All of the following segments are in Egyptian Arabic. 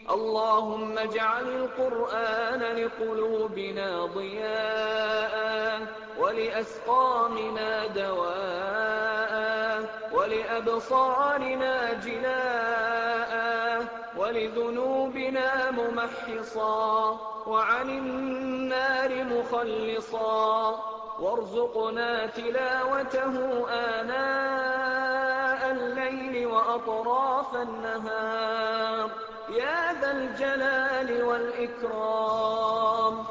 اللهم اجعل القرآن لقلوبنا ضياء ولأسقامنا دواء ولأبصارنا جلاء ولذنوبنا ممحصا وعن النار مخلصا وارزقنا تلاوته آناء الليل وأطراف النهار يا ذا الجلال والإكرام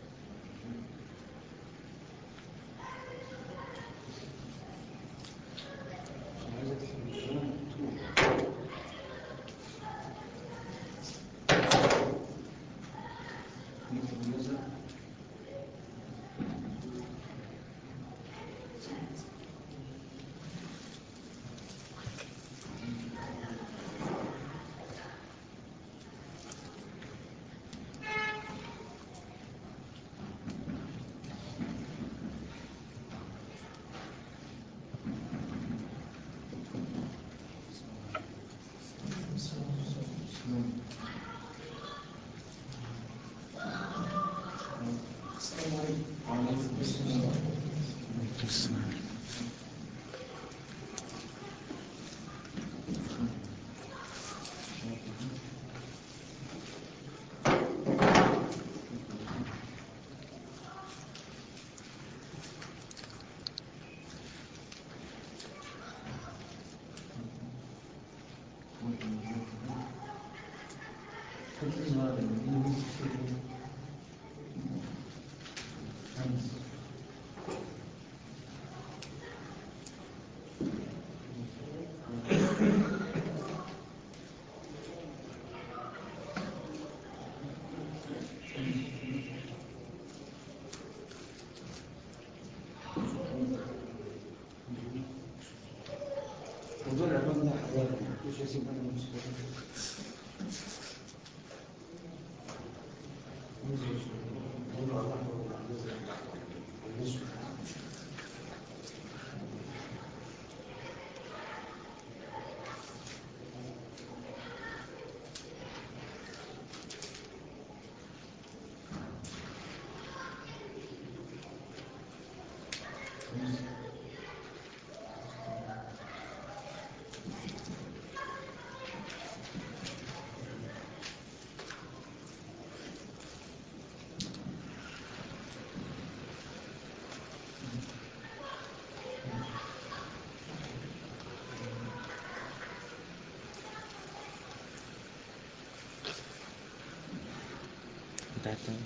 بتاعتها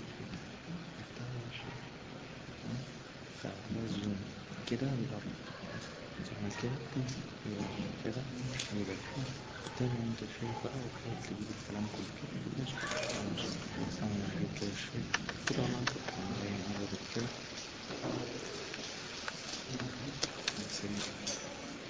فعمل زوم كده يبقى زوم كده يبقى كده يبقى كده تاني انت شايف بقى وحاول تجيب الكلام كله كده ماشي ماشي مثلا نجيب كده شوية كده ما انت بتعمل مرة كده نسيب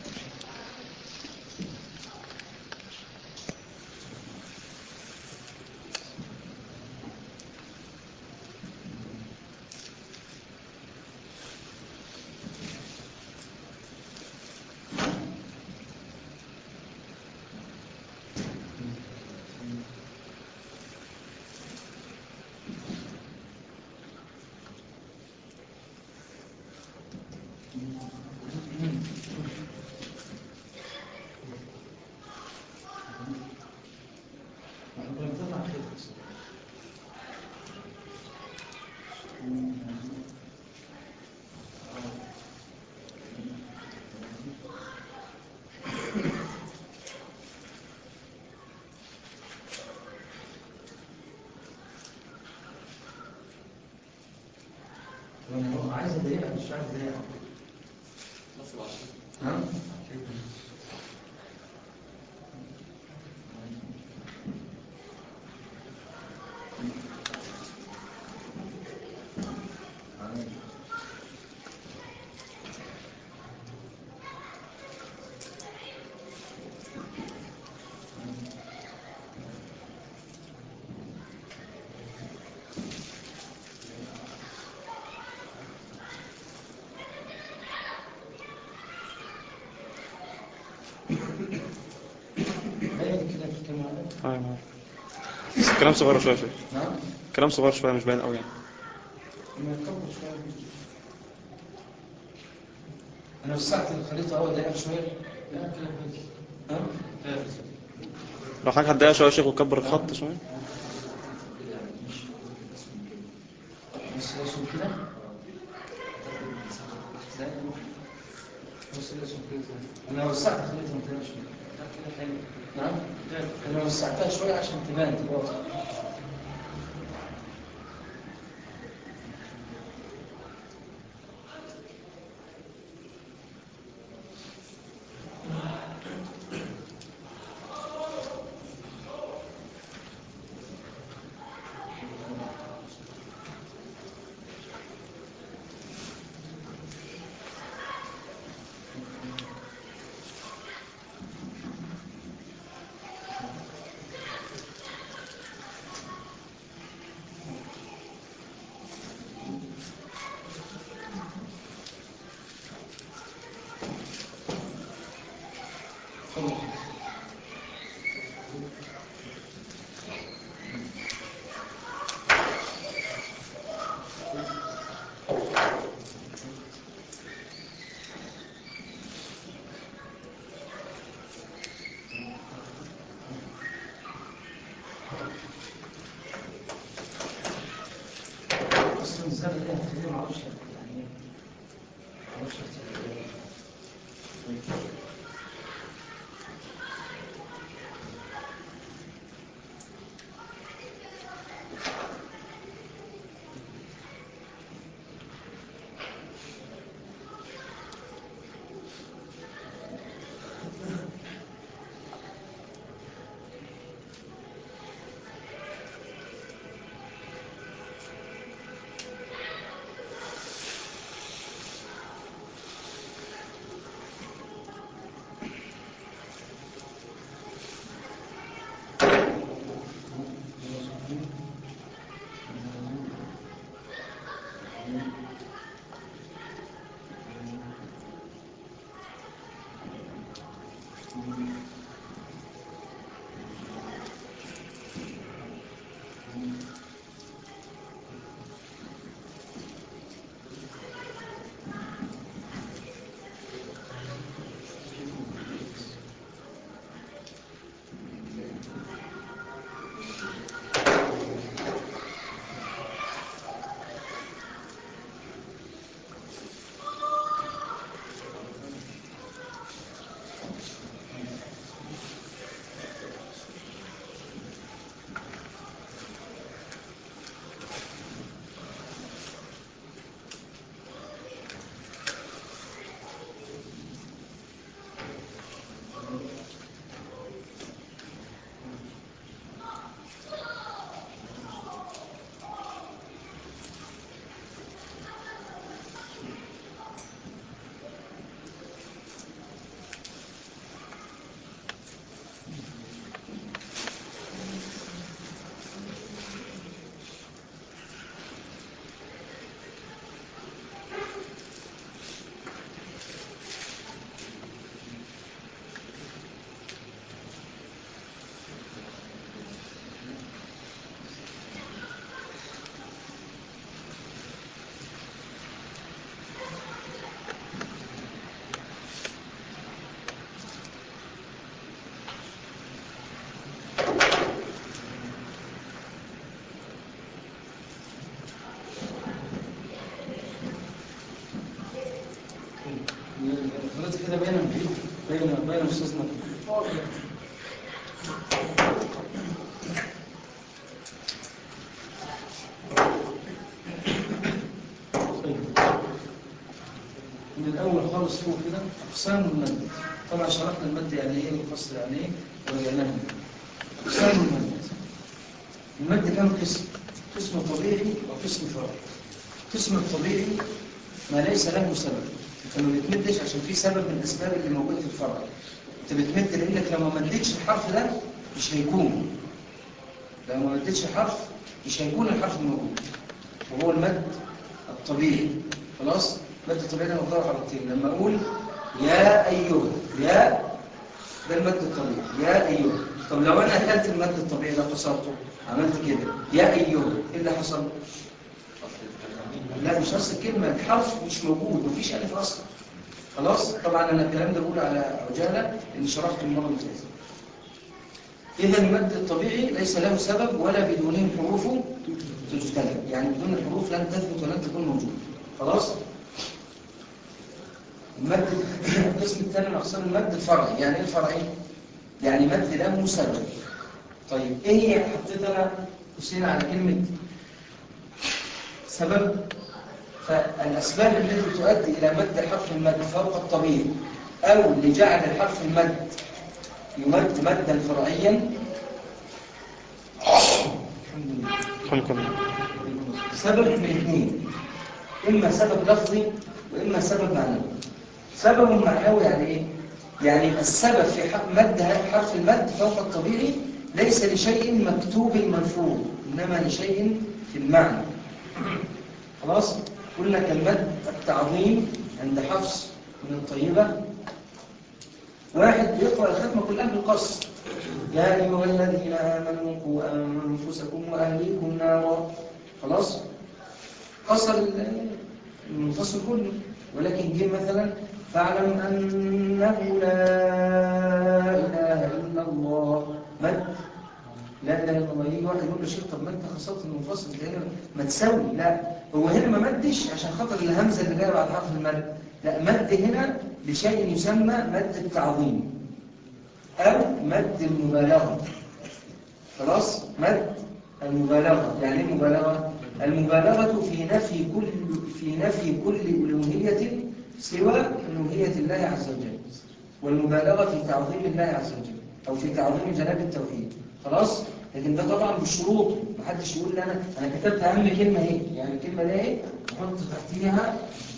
عايز اضايقها مش عايز اضايقها ها هي دي كده في كام عدد؟ اه كلام صغير شوية شوية نعم كلام صغير شوية مش باين قوي يعني ما يتكبر شوية أنا وسعت الخريطة أول دقيقة شوية لا كده كويس ها؟ لو حاجة هتضايق شوية يا شيخ وكبر الخط شوية بس رسم كده بس رسم كده أنا وسعت الخريطة ما تبانش نعم أنا وسعتها شوية عشان تبان تبقى واضحة. أصلا الزمن ده هتخليه معرفش يعني إيه. معرفش أكتب إيه. خلاص كده باينه من بعيد باينه باينه استاذنا من الاول خالص فوق كده اقسام المد طبعا شرحنا المد يعني ايه والفصل يعني ايه ورجعناها اقسام المد المد كم قسم قسم طبيعي وقسم فرعي القسم الطبيعي ما ليس له سبب انت ما بتمدش عشان في سبب من الاسباب اللي موجوده في الفرع انت بتمد لانك لو ما مدتش الحرف ده مش هيكون لو ما مدتش الحرف مش هيكون الحرف موجود وهو المد الطبيعي خلاص مد الطبيعي ده مقدار حركتين لما اقول يا ايها يا ده المد الطبيعي يا ايها طب لو انا اكلت المد الطبيعي ده كسرته عملت كده يا ايها ايه اللي حصل لا مش نفس الكلمه الحرف مش موجود مفيش الف اصلا خلاص طبعا انا الكلام ده بقول على عجاله ان شرحت المره اللي فاتت اذا المد الطبيعي ليس له سبب ولا بدونه حروف تجتلب يعني بدون الحروف لن تثبت ولن تكون موجوده خلاص المد القسم الثاني من اقسام المد الفرعي يعني ايه الفرعي يعني مد له سبب طيب ايه هي حطيت انا قوسين على كلمه سبب فالاسباب التي تؤدي الى مد حرف المد فوق الطبيعي او لجعل الحرف المد يمد مدا فرعيا الحمد لله الحمد لله سبب من اثنين اما سبب لفظي واما سبب معنوي سبب معنوي يعني ايه يعني السبب في ح- مد حرف المد فوق الطبيعي ليس لشيء مكتوب مرفوض انما لشيء في المعنى خلاص قلنا كالمد التعظيم عند حفص من الطيبة واحد بيقرأ الختمة كلها بالقص يا أيها الذين آمنوا قوا أنفسكم وأهليكم نارا خلاص قصر ال- المنفصل كله ولكن جه مثلا فاعلم أنه لا إله إلا الله مد لا اله الا الله يجي واحد يقول له شيخ طب ما انت خسرت المنفصل ده هنا ما تساوي لا هو هنا ما مدش عشان خاطر الهمزه اللي جايه بعد حرف المد لا مد هنا لشيء يسمى مد التعظيم او مد المبالغه خلاص مد المبالغه يعني ايه المبالغه المبالغه في نفي كل في نفي كل الوهيه سوى الوهيه الله عز وجل والمبالغه في تعظيم الله عز وجل او في تعظيم جناب التوحيد خلاص لكن ده طبعا بالشروط محدش يقول لي انا انا كتبت اهم كلمه اهي يعني الكلمه دي اهي احط تحتيها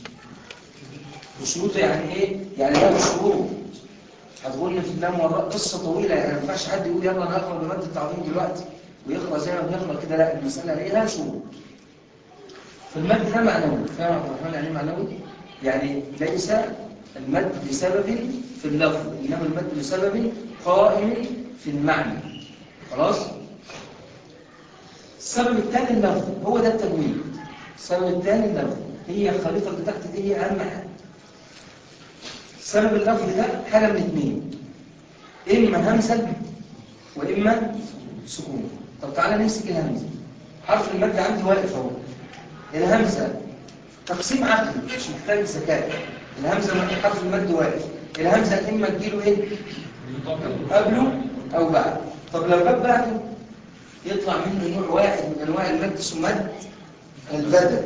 بشروط يعني ايه يعني ده بشروط هتقول لي في اللام والراء قصه طويله يعني ما ينفعش حد يقول يلا انا هقرا بمد التعظيم دلوقتي ويقرا زي ما بيقرا كده لا المساله ليها شروط فالمد ده معنوي فاهم يا عبد الرحمن يعني ايه معنوي يعني ليس المد لسبب في اللفظ انما المد لسبب قائم في المعنى خلاص السبب الثاني اللفظ هو ده التجويد السبب الثاني اللفظ هي الخريطه اللي تحت دي هي اهم حاجه السبب اللفظ ده حاجه من اثنين اما همزه واما سكون طب تعالى نمسك الهمزه حرف المد عندي واقف اهو الهمزه تقسيم عقلي مش محتاج ذكاء الهمزه حرف المد واقف الهمزه اما تجيله ايه قبله او بعد طب لو جاب بعده يطلع منه نوع واحد من انواع المد اسمه مد البدل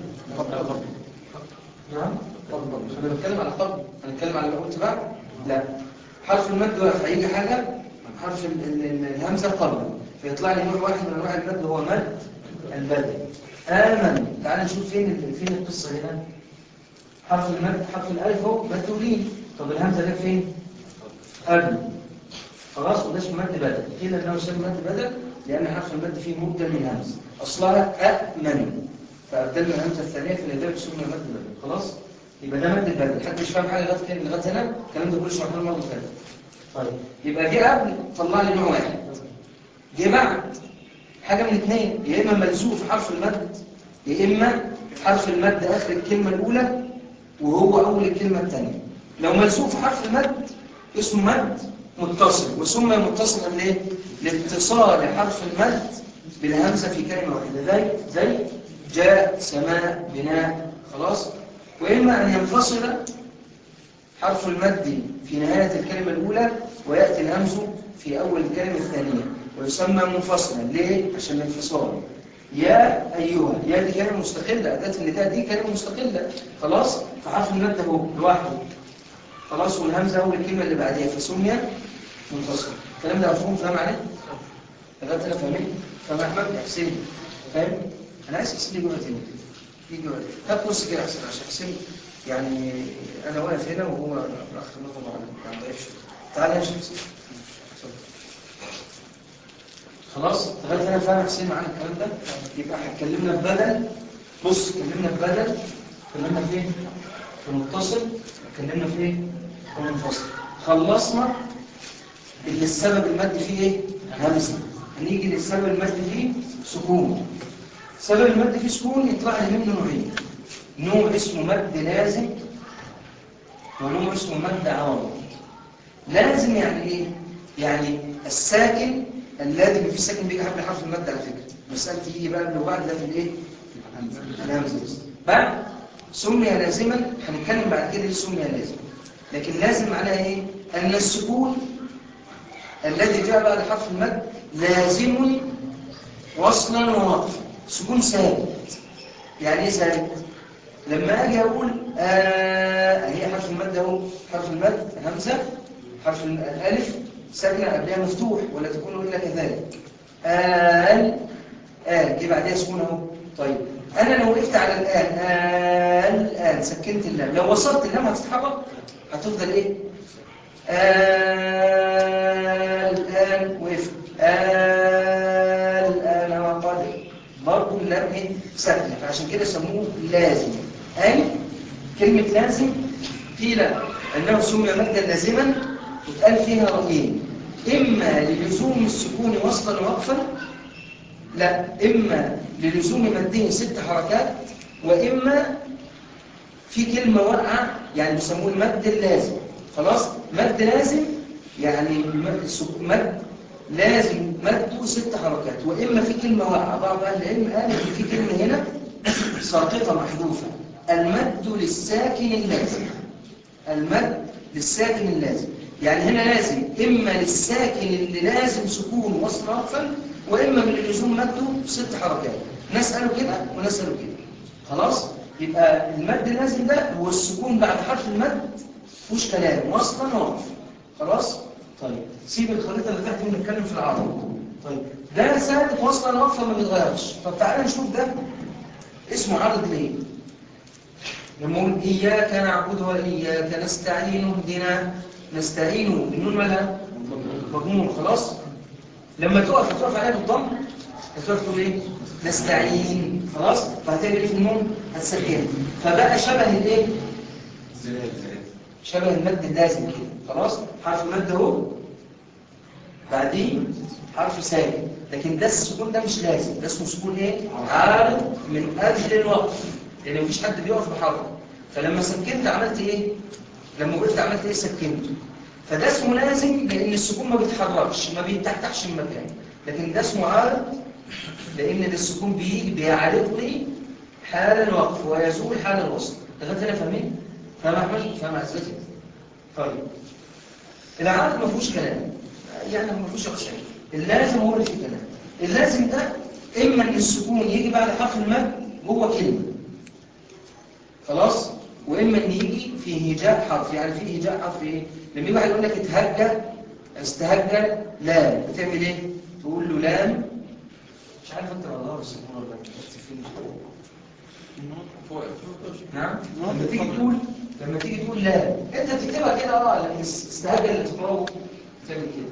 نعم طبعا انا بتكلم على قبل انا بتكلم على اللي قلت بعد لا حرف المد واقف هيجي حاجه حرف ال- ال- ال- الهمزه قبله فيطلع لي نوع واحد من انواع المد هو مد البدل امن تعال نشوف فين ال- فين القصه هنا حرف المد حرف الالف اهو مد ولين طب الهمزه جت فين قبله خلاص وده اسمه مد بدل قيل انه يسمى مد بدل لان حرف المد فيه مبدل للهمز اصلها امن فابدلنا الهمزه الثانيه فلذلك سمي مد بدل خلاص يبقى ده مد البدل حد مش فاهم حاجه لغايه كده لغايه هنا الكلام ده كله شرحناه المره اللي فاتت طيب يبقى جه قبل طلع لي نوع واحد جه بعد حاجه من اثنين يا اما ملزوق في حرف المد يا اما حرف المد اخر الكلمه الاولى وهو اول الكلمه الثانيه لو ملزوق في حرف المد اسمه مد متصل وسمي متصلا ليه لاتصال حرف المد بالهمزه في كلمه واحده زي زي جاء سماء بناء خلاص واما ان ينفصل حرف المد في نهايه الكلمه الاولى وياتي الهمز في اول الكلمه الثانيه ويسمى منفصلا ليه عشان الانفصال يا ايها يا دي كلمه مستقله اداه النداء دي كلمه مستقله خلاص فحرف المد هو لوحده خلاص والهمزه اول الكلمه اللي بعديها فسمي منفصل الكلام ده مفهوم فاهم عليه لغايه انا فاهمين فاهم يا احمد يا حسين فاهم انا عايز حسين يجي وقت هنا يجي وقت هات كرسي كده احسن عشان حسين يعني انا واقف هنا وهو الاخ ده طبعا ما ضعيفش تعالى يا شيخ حسين اتفضل. خلاص لغايه هنا فاهم حسين معانا الكلام ده يبقى هتكلمنا ببدل بص اتكلمنا ببدل اتكلمنا في ايه في متصل اتكلمنا في ايه في منفصل خلصنا اللي السبب المادي فيه ايه همزه هنيجي للسبب المادي فيه سكون سبب المادي فيه سكون يطلع لي منه نوعين نوع اسمه مد لازم ونوع اسمه مد عوض لازم يعني ايه يعني الساكن الذي في الساكن بيجي قبل حرف المد على فكره مساله تيجي بقى قبل وبعد ده في الايه الهمزه بس بعد سمي لازما هنتكلم بعد كده ليه سمي لازم لكن لازم معناها ايه ان السكون الذي جاء بعد حرف المد لازم وصلا ووقفا سكون ثابت يعني ايه ثابت لما اجي اقول آه هي حرف المد اهو حرف المد همزه حرف الالف ساكنه قبلها مفتوح ولا تكون الا كذلك آل آل جه بعدها سكون اهو طيب انا لو وقفت على الان آل الان سكنت اللام لو وصلت اللام هتتحرك هتفضل ايه الآن وقفت الآن وقد برضه اللام ايه ساكنه فعشان كده سموه لازم أي كلمة لازم قيل أنه سمي مدا لازما واتقال فيها رأيين إما للزوم السكون وصلا وقفا لا إما للزوم مده ست حركات وإما في كلمة واقعة يعني بيسموه المد اللازم خلاص مد لازم يعني مد لازم مده ست حركات وإما في كلمة واقعة بعض أهل العلم قال إن في كلمة هنا ساقطة محذوفة المد للساكن اللازم المد للساكن اللازم يعني هنا لازم إما للساكن اللي لازم سكون وصل وقفا وإما من اللزوم مده ست حركات ناس قالوا كده وناس قالوا كده خلاص يبقى المد اللازم ده هو السكون بعد حرف المد مفيهوش كلام وصلا وقفا خلاص طيب سيب الخريطة اللي تحت ونتكلم في العرض طيب ده ثابت وصلا وقفا ما بيتغيرش طب تعالى نشوف ده اسمه عرض ليه لما نقول إياك نعبد وإياك نستعين اهدنا نستعين النون مالها مضمون خلاص لما تقف هتقف عليها بالضم هتقف تقول ايه نستعين خلاص فهتعمل ايه في النون هتسكنها فبقى شبه الايه شبه المد اللازم كده خلاص حرف المد اهو بعدين حرف ساكن لكن ده السكون ده مش لازم ده اسمه سكون ايه عارض من اجل الوقف لان مفيش حد بيقف بحرف فلما سكنت عملت ايه لما وقفت عملت ايه سكنته فده اسمه لازم لان السكون ما بيتحركش ما بيتحتحش المكان لكن ده اسمه عارض لان ده السكون بيجي بيعرض لي حال الوقف ويزول حال الوصل لغايه هنا فاهمين فاهم احمد فاهم عزتي طيب العارض ما فيهوش كلام يعني ما فيهوش اقسام اللازم هو اللي فيه كلام اللازم ده اما ان السكون يجي بعد حرف المد جوه كلمه خلاص واما ان يجي في هجاء حرف يعني في هجاء حرف ايه لما يجي واحد يقول لك اتهجى استهجى لام بتعمل ايه تقول له لام مش عارف انت والله السكون ولا فين نعم لما تيجي تقول لما تيجي تقول لام انت بتكتبها كده اه لكن استهجى اللي تقراه تعمل كده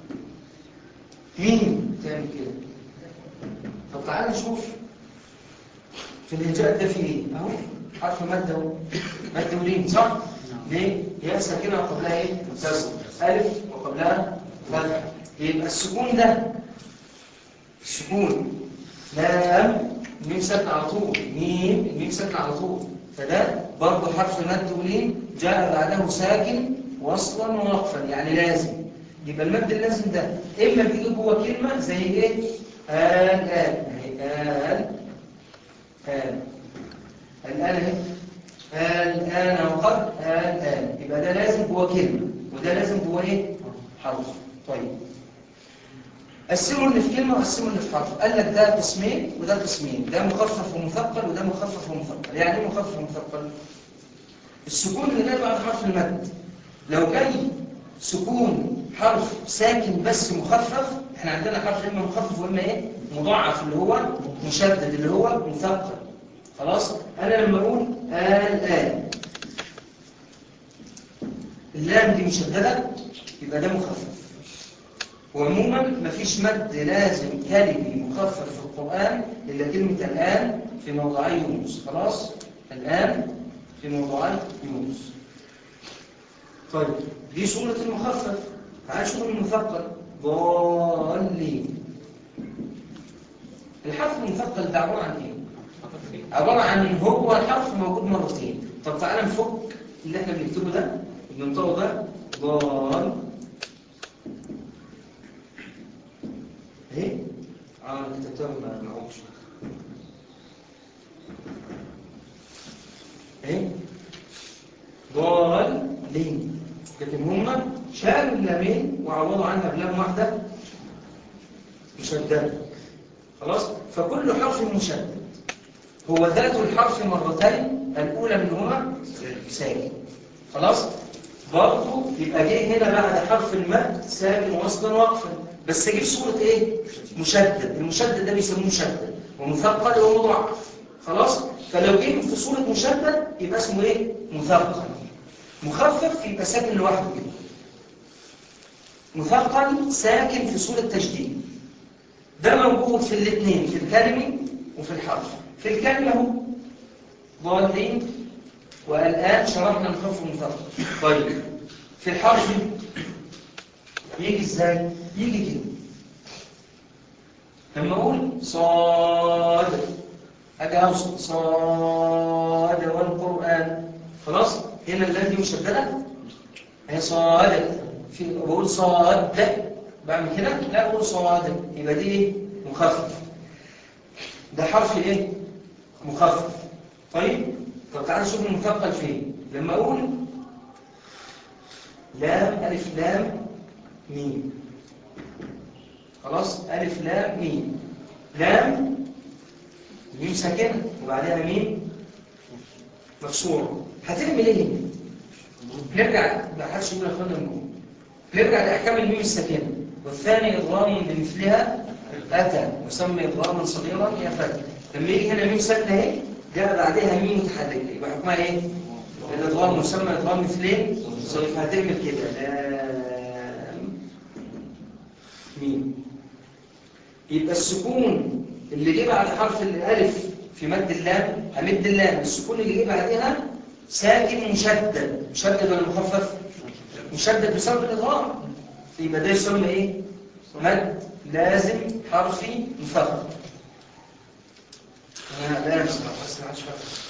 مين تعمل كده طب تعالى نشوف في الهجاء ده في ايه اهو حرف مد اهو مد ولين صح ليه هي ساكنه وقبلها ايه كسر الف وقبلها فتحه يبقى السكون ده السكون لام الميم ساكنه على طول ميم الميم ساكنه على طول فده برضه حرف مد ولين جاء بعده ساكن وصلا ووقفا يعني لازم يبقى المد اللازم ده اما بيجي جوه كلمه زي ايه آل آل آل آل الآن اهي الآن وقد الآن يبقى ده لازم جوه كلمة وده لازم جوه ايه حرف طيب قسموا اللي في كلمة وقسموا اللي في حرف قال لك ده قسمين وده قسمين ده مخفف ومثقل وده مخفف ومثقل يعني ايه مخفف ومثقل السكون اللي جاي بعد حرف المد لو جاي سكون حرف ساكن بس مخفف احنا عندنا حرف اما مخفف واما ايه مضاعف اللي هو مشدد اللي هو مثقل خلاص انا لما اقول الان اللام دي مشدده يبقى ده مخفف وعموما مفيش مد لازم كلمي مخفف في القران الا كلمه الان في موضعي يونس خلاص الان في موضعي يونس طيب دي صورة المخفف تعال شوف المثقل ضالين الحرف المثقل ده عبارة عن ايه؟ عبارة عن هو الحرف موجود مرتين طب تعالى نفك اللي احنا بنكتبه ده بننطقه ده ضال ايه؟ اه انا كتبتها ما معوش ايه؟ ضالين لكن هم شالوا اللامين وعوضوا عنها بلام واحدة مشددة خلاص فكل حرف مشدد هو ذات الحرف مرتين الأولى منهما ساكن خلاص برضه يبقى جه هنا بعد حرف المد ساكن وصلا وقفا بس جه صورة ايه مشدد المشدد ده بيسموه مشدد ومثقل ومضاعف خلاص فلو جه في صورة مشدد يبقى اسمه ايه مثقل مخفف يبقى ساكن لوحده كده مثقل ساكن في صورة تشديد ده موجود في الاثنين في الكلمة وفي الحرف في الكلمة هو ضالين والآن شرحنا الخوف المثقل طيب في الحرف يجي ازاي يجي كده لما اقول صاد اجي اوصل صاد والقران خلاص هنا اللام دي مشدده هي صاد في بقول صاد بعمل كده لا اقول صاد يبقى دي ايه مخفف ده حرف ايه مخفف طيب طب تعالى نشوف المثقل فين لما اقول لام الف لام ميم خلاص ألف لام ميم لام ميم ساكنة وبعدها ميم مكسورة هترمي ليه نرجع ما حدش يقول يا اخوانا نقول نرجع لأحكام الميم الساكنة والثاني إضغام بمثلها أتى يسمى إضغاما صغيرا يا فتى لما يجي هنا ميم ساكنة اهي جاء بعدها ميم متحركة يبقى حكمها ايه؟ الإضغام مسمى إضغام مثلين صغير فهتعمل كده لام ميم يبقى السكون اللي جه بعد حرف الالف في مد اللام همد اللام السكون اللي جه بعدها ساكن مشدد مشدد ولا مخفف مشدد بسبب الادغام يبقى ده يسمى ايه مد لازم حرفي مثقل انا لا بس ما عادش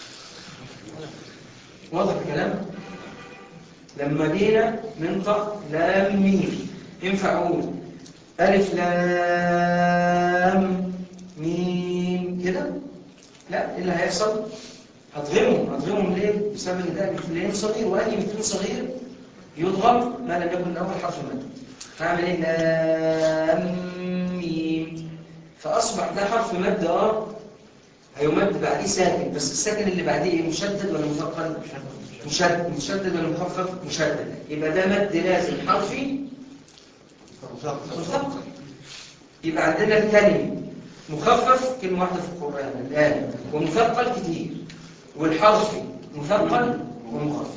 واضح الكلام لما جينا ننطق لام ميم ينفع اقول ألف لام ميم كده لا إيه اللي هيحصل هضغمهم هضغمهم ليه بسبب ان ده مثلين صغير وأي مثلين صغير يضغم ما لم يكن الأول حرف مد فأعمل إيه لام ميم فأصبح ده حرف مد اه هيمد بعديه ساكن بس الساكن اللي بعديه ايه مشدد ولا مثقل مشدد مشدد ولا مخفف مشدد يبقى ده مد لازم حرفي مثقل يبقى عندنا الكلمة مخفف كلمة واحدة في القرآن الآن ومثقل كتير والحرفي مثقل ومخفف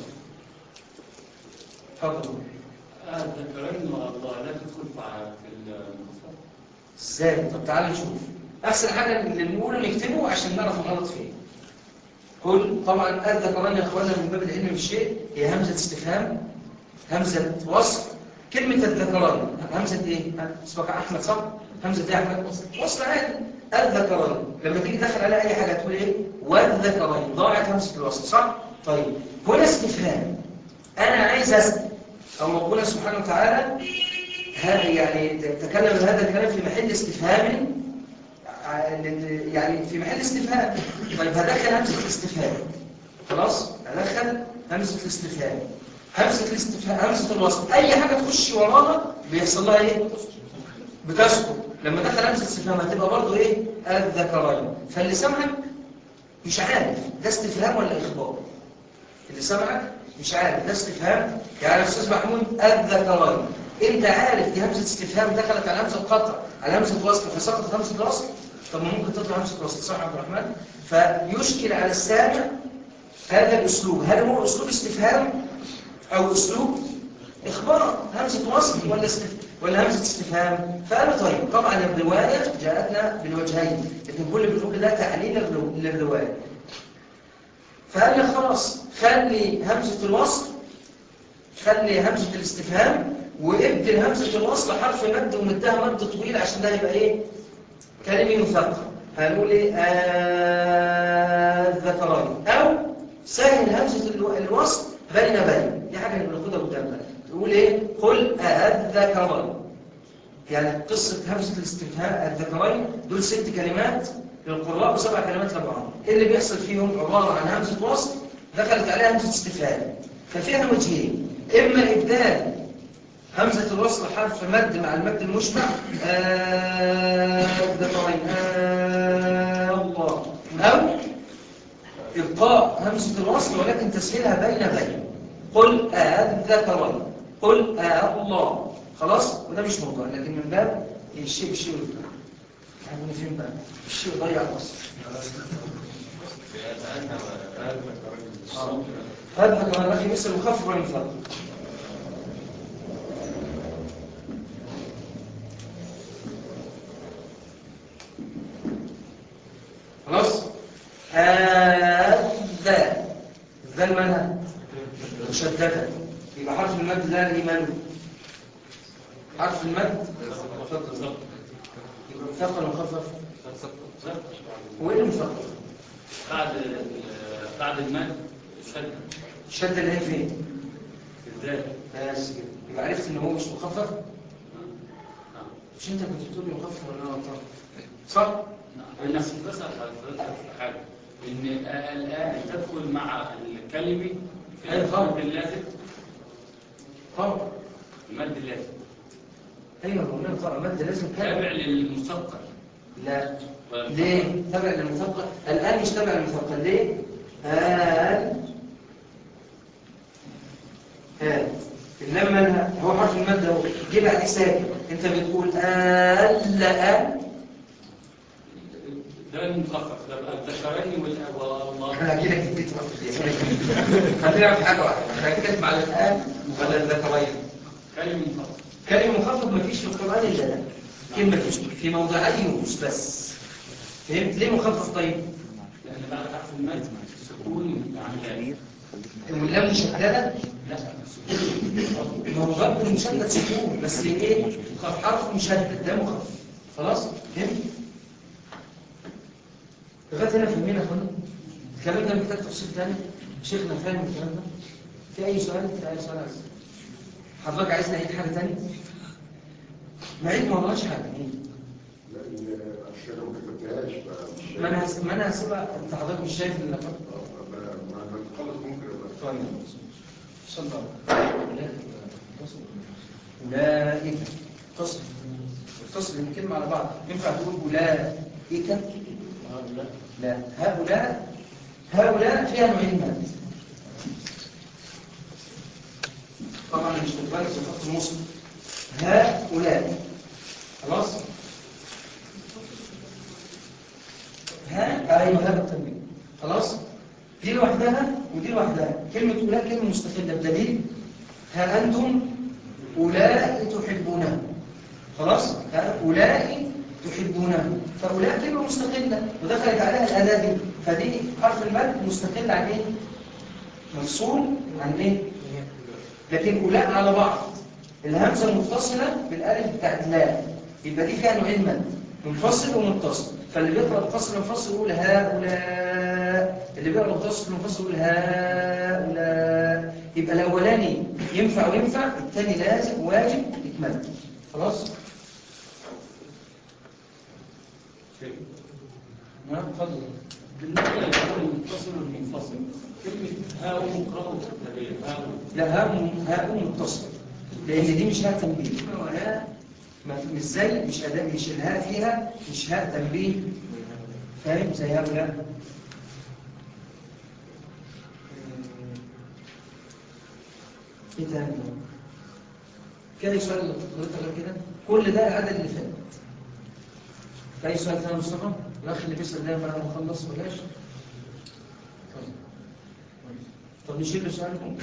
تفضل الذكرين مع الله لا تدخل مع في المصحف ازاي طب تعالى نشوف احسن حاجة اللي نقوله نكتبه عشان نعرف الغلط فين كل طبعا الذكران يا اخوانا من باب العلم بالشيء هي همزة استفهام همزة وصف كلمة الذكران همزة ايه؟ اسمك احمد صح؟ همزة ايه يا احمد؟ وصل عادي الذكران لما تيجي تدخل عليها اي حاجة تقول ايه؟ والذكران ضاعت همزة الوصل صح؟ طيب هنا استفهام انا عايز اسال او ربنا سبحانه وتعالى ها- يعني تكلم هذا الكلام في محل استفهام ع- يعني في محل استفهام طيب هدخل همزة الاستفهام خلاص هدخل همزة الاستفهام همزة الاستفهام همزة الوصل أي حاجة تخش وراها بيحصل لها إيه؟ بتسقط لما دخل همزة الاستفهام هتبقى برضه إيه؟ الذكرين فاللي سمعك مش عارف ده استفهام ولا إخبار اللي سمعك مش عارف ده استفهام يعني يا أستاذ محمود الذكرين أنت عارف دي همزة استفهام دخلت على همزة قطع على همزة وصل فسقطت همزة الوصل طب ما ممكن تطلع همزة الوصل صح يا عبد الرحمن فيشكل على السامع هذا الأسلوب هل هو أسلوب استفهام أو أسلوب إخبار همزة وصل ولا استف... ولا همزة استفهام فقالوا طيب طبعا الرواية جاءتنا بالوجهين لكن كل بنقول ده تعليل للرو- للرواية فقال لك خلاص خلي همزة الوصل خلي همزة الاستفهام وابدل همزة الوصل حرف مد ومدها مد طويل عشان ده يبقى ايه كلمة مثقل هنقول ايه الذكرين او سهل همزة الو- الوصل بين بين دي حاجة بناخدها قدامنا تقول ايه قل الذكرين يعني قصة همزة الاستفهام الذكرين دول ست كلمات للقراء وسبع كلمات لبعض ايه اللي بيحصل فيهم عبارة عن همزة وصل دخلت عليها همزة استفهام ففيها وجهين اما ابدال همزة الوصل حرف مد مع المد المشبع الذكرين الله او ابقاء همزة الوصل ولكن تسهيلها بين بين قل الذكرين قل الله خلاص وده مش موضوع لكن من باب الشيء بالشيء والبتاع احنا فين بقى الشيء ضيع الوصل هذا كمان اخي مثل مخفف ولا مفرط خلاص هذا ذا المنى مشددة يبقى حرف المد ده الإيمان حرف المد اتفضل. يبقى مثقل ومخفف هو ايه المثقل بعد بعد المد شد الشدة اللي هي فين ازاي؟ بس كده يبقى عرفت ان هو مش مخفف مش انت كنت بتقول لي مخفف ولا انا غلطان صح انا بس حضرتك حاجه ان الان تدخل مع الكلمه في أيوة طبعا. المد اللازم طبعا المد اللازم ايوه قلنا طبعا مد لازم تابع كده للمثقل لا ولا ليه تبع للمثقل الان مش تبع للمثقل ليه هال هال اللام مالها هو حرف المد اهو جه بعد ساكن انت بتقول ال لا ده المخفف ده بقى الذكرين والله انا هجي لك البيت خلينا في حاجه واحده هنتكلم على الان ولا الذكرين كلمه مخفف كلمه مخفف مفيش في القران الا ده كلمه في موضعي يونس بس فهمت ليه مخفف طيب لان بعد حرف المد سكون عن كبير خليك واللام مشدده لا ما هو غلط المشدد سكون بس ايه خف حرف مشدد ده مخفف خلاص فهمت لغايه هنا فهمنا يا فندم الكلام ده محتاج تفصيل تاني شيخنا فاهم الكلام ده في اي سؤال في اي سؤال عايز حضرتك عايز نعيد حاجه تاني نعيد ما وراناش حاجه نعيد لان عشان لو ما كتبتهاش فمش ما انا هس- ما انا هسيبها انت حضرتك مش شايف اللي أنا- ما ما ما تخلص ممكن ابقى طيب صدق أولئك اتصل اتصل الكلمة على بعض ينفع تقول أولئك لا هؤلاء هؤلاء فيها نوعين مد طبعا مش متبالغ في الخط المصري هؤلاء خلاص ها ايوه هذا التنوين خلاص دي لوحدها ودي لوحدها كلمة أولئك كلمة مستقلة بدليل ها أنتم أولئك تحبونه خلاص ها أولئك تحبونه فأولئك كلمة مستقلة ودخلت عليها الأداة دي فدي حرف المد مستقل عن إيه؟ مفصول عن إيه؟ لكن أولئك على بعض الهمزة متصلة بالألف بتاعت لا يبقى دي فيها نوعين مد منفصل ومتصل فاللي بيقرأ متصل ومنفصل يقول هؤلاء اللي بيقرأ متصل ومنفصل يقول هؤلاء يبقى الأولاني ينفع وينفع الثاني لازم واجب يتمد خلاص؟ نعم اتفضل بالنسبه للكلام المتصل والمنفصل كلمه هاء مقرأ كتابيه هاء لا هاء هاء متصل لأن دي مش هاء تنبيه هاء ما مش زي مش أداء مش الهاء فيها مش هاء تنبيه فاهم زي هؤلاء ايه تاني في اي سؤال حضرتك غير كده كل ده العدد اللي فات في اي سؤال تاني يا مصطفى الاخ اللي بيسال ده بعد ما نخلص بلاش طيب. طب نشيل له سؤالكم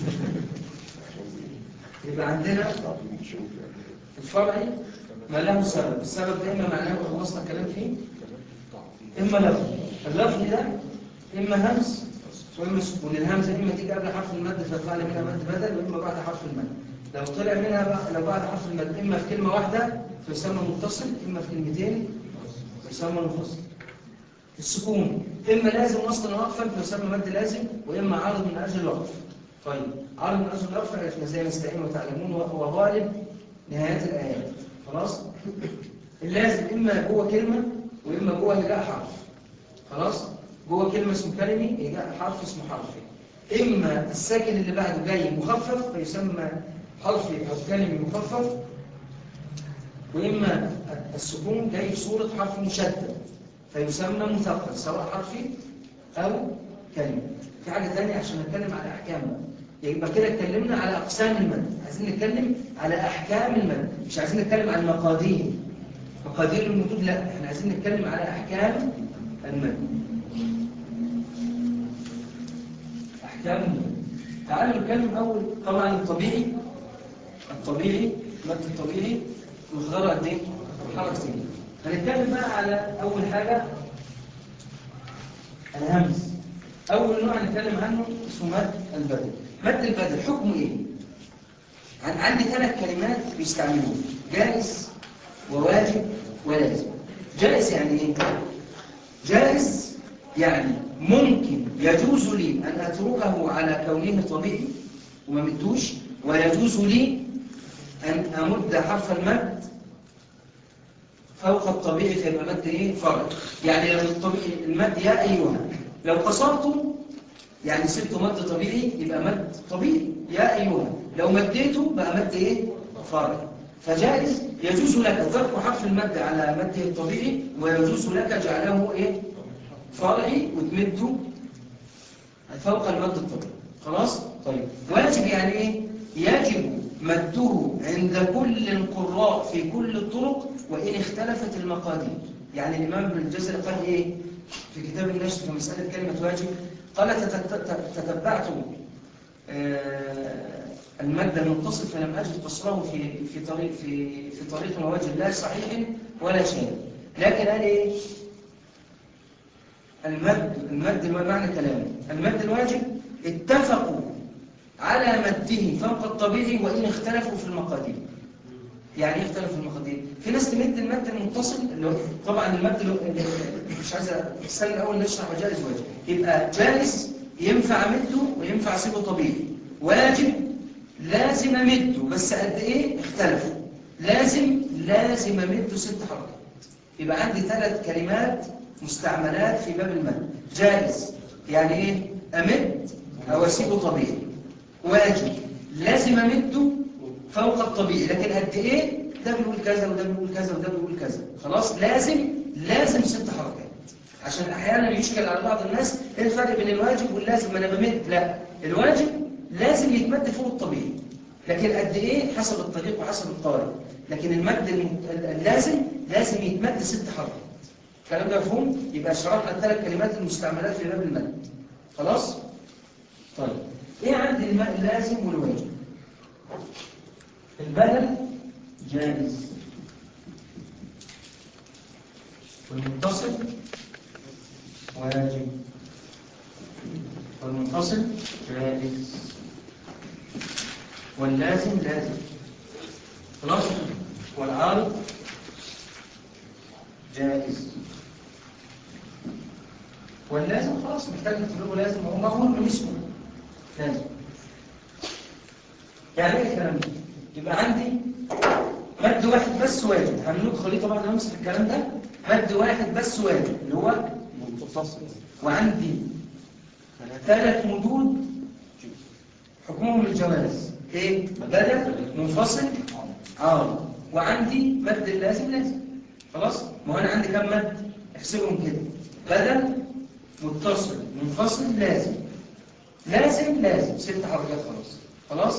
يبقى عندنا الفرعي ما له سبب السبب ده اما معناه خلصنا الكلام فيه اما لفظ اللفظ ده اما همز واما سكون الهمزه اما تيجي قبل حرف المد فيطلع لي منها مد بدل واما بعد حرف المد لو طلع منها بقى لو بعد حرف المد إما في كلمة واحدة فيسمى متصل إما في كلمتين فيسمى منفصل السكون إما لازم وصلا وقفا فيسمى مد لازم وإما عارض من أجل الوقف طيب عارض من أجل الوقف عرفنا زي ما استعين وتعلمون وهو غالب نهايات الآيات خلاص اللازم إما جوه كلمة وإما جوه هجاء حرف خلاص جوه كلمة اسم كلمي هجاء حرف اسمه حرفي إما الساكن اللي بعده جاي مخفف فيسمى حرفي أو كلمي مخفف وإما السكون جاي في صورة حرف مشدد فيسمى مثقل سواء حرفي أو كلمة في حاجة تانية عشان نتكلم على أحكام بقى. يبقى كده اتكلمنا على أقسام المد عايزين نتكلم على أحكام المد مش عايزين نتكلم عن المقادير مقادير المدود لا احنا عايزين نتكلم على أحكام المد أحكام المد تعالوا نتكلم أول طبعا الطبيعي الطبيعي المد الطبيعي مقداره قد ايه؟ حركتين هنتكلم بقى على أول حاجة الهمز أول نوع هنتكلم عنه اسمه مد البدل مد البدل حكمه إيه؟ عن عندي ثلاث كلمات بيستعملوه جائز وواجب ولازم جائز يعني إيه؟ جائز يعني ممكن يجوز لي أن أتركه على كونه طبيعي وما مدوش ويجوز لي أن أمد حرف المد فوق الطبيعي فيبقى مد ايه فرع يعني لو الطبيعي المد يا ايها لو قصرته يعني سبته مد طبيعي يبقى مد طبيعي يا ايها لو مديته بقى مد ايه فرع فجائز يجوز لك ترك حرف المد على مده الطبيعي ويجوز لك جعله ايه فرعي وتمده فوق المد الطبيعي خلاص طيب واجب يعني ايه يجب مده عند كل القراء في كل الطرق وإن اختلفت المقادير يعني الإمام ابن الجزري قال إيه في كتاب النشر في مسألة كلمة واجب قال تتبعت المادة المتصل فلم أجد قصره في في طريق في في طريق ووجه لا صحيح ولا شيء لكن قال إيه المد المد معنى كلامه المد الواجب اتفقوا على مده فوق الطبيعي وإن اختلفوا في المقادير يعني ايه اختلف في المقادير في ناس تمد المد المتصل اللي هو طبعا المد اللي مش عايز السنه الاول نشرح جائز واجب يبقى جائز ينفع مده وينفع اسيبه طبيعي واجب لازم امده بس قد ايه اختلفوا لازم لازم امده ست حركات يبقى عندي ثلاث كلمات مستعملات في باب المد جائز يعني ايه امد او اسيبه طبيعي واجب لازم امده فوق الطبيعي لكن قد ايه ده بيقول كذا وده بيقول كذا وده بيقول كذا خلاص لازم لازم ست حركات عشان احيانا يشكل على بعض الناس ايه الفرق بين الواجب واللازم ما انا بمد لا الواجب لازم يتمد فوق الطبيعي لكن قد ايه حسب الطريق وحسب الطارئ لكن المد اللازم لازم يتمد ست حركات الكلام ده مفهوم يبقى شرحنا الثلاث كلمات المستعملات في باب المد خلاص طيب ايه عندي الماء اللازم والواجب البدل جائز والمتصل واجب والمنفصل جائز واللازم لازم خلاص والعارض جائز واللازم خلاص محتاج نكتبه لازم هو معمول من اسمه لازم يعني ايه الكلام ده يبقى عندي مد واحد بس واجب هنلوك خليطه بعد ما امسك الكلام ده مد واحد بس واجب اللي هو متصل وعندي ثلاث مدود حكمهم الجواز ايه بدل منفصل عارض وعندي مد لازم لازم خلاص ما هو انا عندي كم مد احسبهم كده بدل متصل منفصل لازم لازم لازم ست حركات خلاص خلاص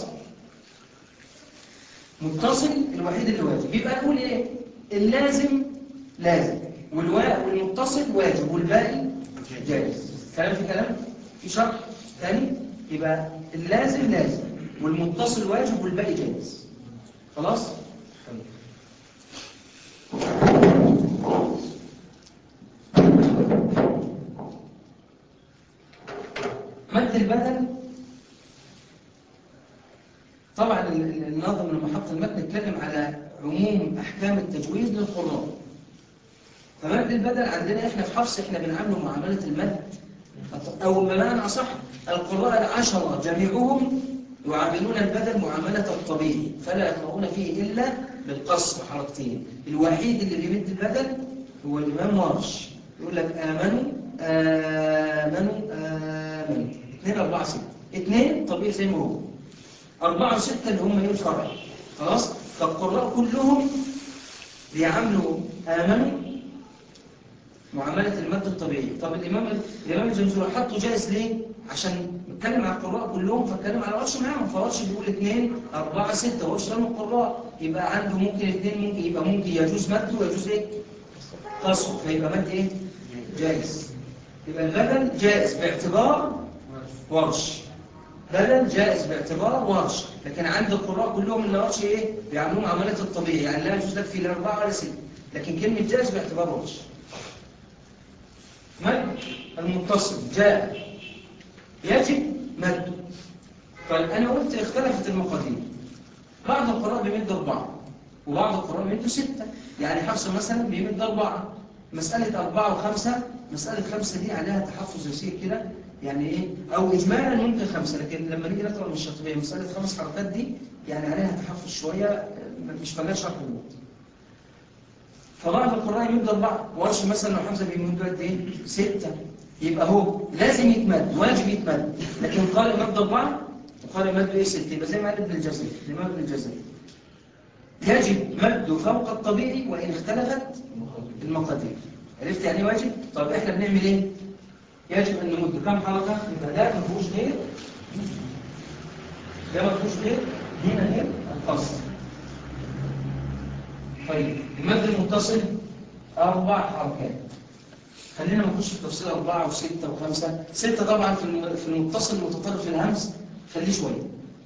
متصل الوحيد اللي واجب يبقى نقول ايه اللازم لازم والوا... والمتصل واجب والباقي جائز كلام في كلام في شرح ثاني يبقى اللازم لازم والمتصل واجب والباقي جائز خلاص طيب. مد البدل طبعا ال- الناظم لما حط المتن اتكلم على عموم احكام التجويد للقراء فمد البدل عندنا احنا في حفص احنا بنعامله معامله المد او بمعنى اصح القراء العشره جميعهم يعاملون البدل معامله الطبيعي فلا يقرؤون فيه الا بالقصر حركتين الوحيد اللي بيمد البدل هو الامام ورش يقول لك امنوا امنوا امنوا اثنين اربعه سته اثنين طبيعي زي ما هو أربعة وستة اللي هم ايه الفرع خلاص فالقراء كلهم بيعاملوا آمنوا معاملة المد الطبيعي طب الإمام الإمام الجمزوري حطه جائز ليه؟ عشان نتكلم على القراء كلهم فاتكلم على ورش معاهم فورش بيقول اثنين أربعة ستة ورش لهم القراء يبقى عنده ممكن اثنين ممكن يبقى ممكن يجوز مد ويجوز ايه؟ قصر فيبقى مد ايه؟ جائز يبقى البدل جائز باعتبار ورش بدل جائز باعتبار ورش لكن عند القراء كلهم اللي ورش ايه بيعملوه معامله الطبيعي يعني لا يجوز لك في الاربعه ولا سته لكن كلمه جائز باعتبار ورش مد المتصل جاء يجب مد فانا قلت اختلفت المقادير بعض القراء بيمد اربعه وبعض القراء بيمدوا سته يعني حفص مثلا بيمد اربعه مساله اربعه وخمسه مساله خمسه دي عليها تحفظ يسير كده يعني ايه او اجمالا ممكن خمسه لكن لما نيجي نقرا من الشاطبيه مساله خمس حركات دي يعني عليها تحفظ شويه مش مجال شرح الوضوء فبعض القراء يمد اربعه ورش مثلا لو حمزه بيمد قد ايه سته يبقى هو لازم يتمد واجب يتمد لكن قال مد اربعه وقال مد ايه سته يبقى زي ما قال ابن الجزري الامام ابن الجزري يجب مد فوق الطبيعي وان اختلفت المقادير عرفت يعني ايه واجب طب احنا بنعمل ايه يجب ان نمد كم حركه يبقى ده ما فيهوش غير ده ما فيهوش غير هنا غير القصر طيب المد المتصل اربع حركات خلينا ما نخش في تفصيل أربعة وستة وخمسة ستة طبعا في الم- في المتصل المتطرف في الهمز خليه شوية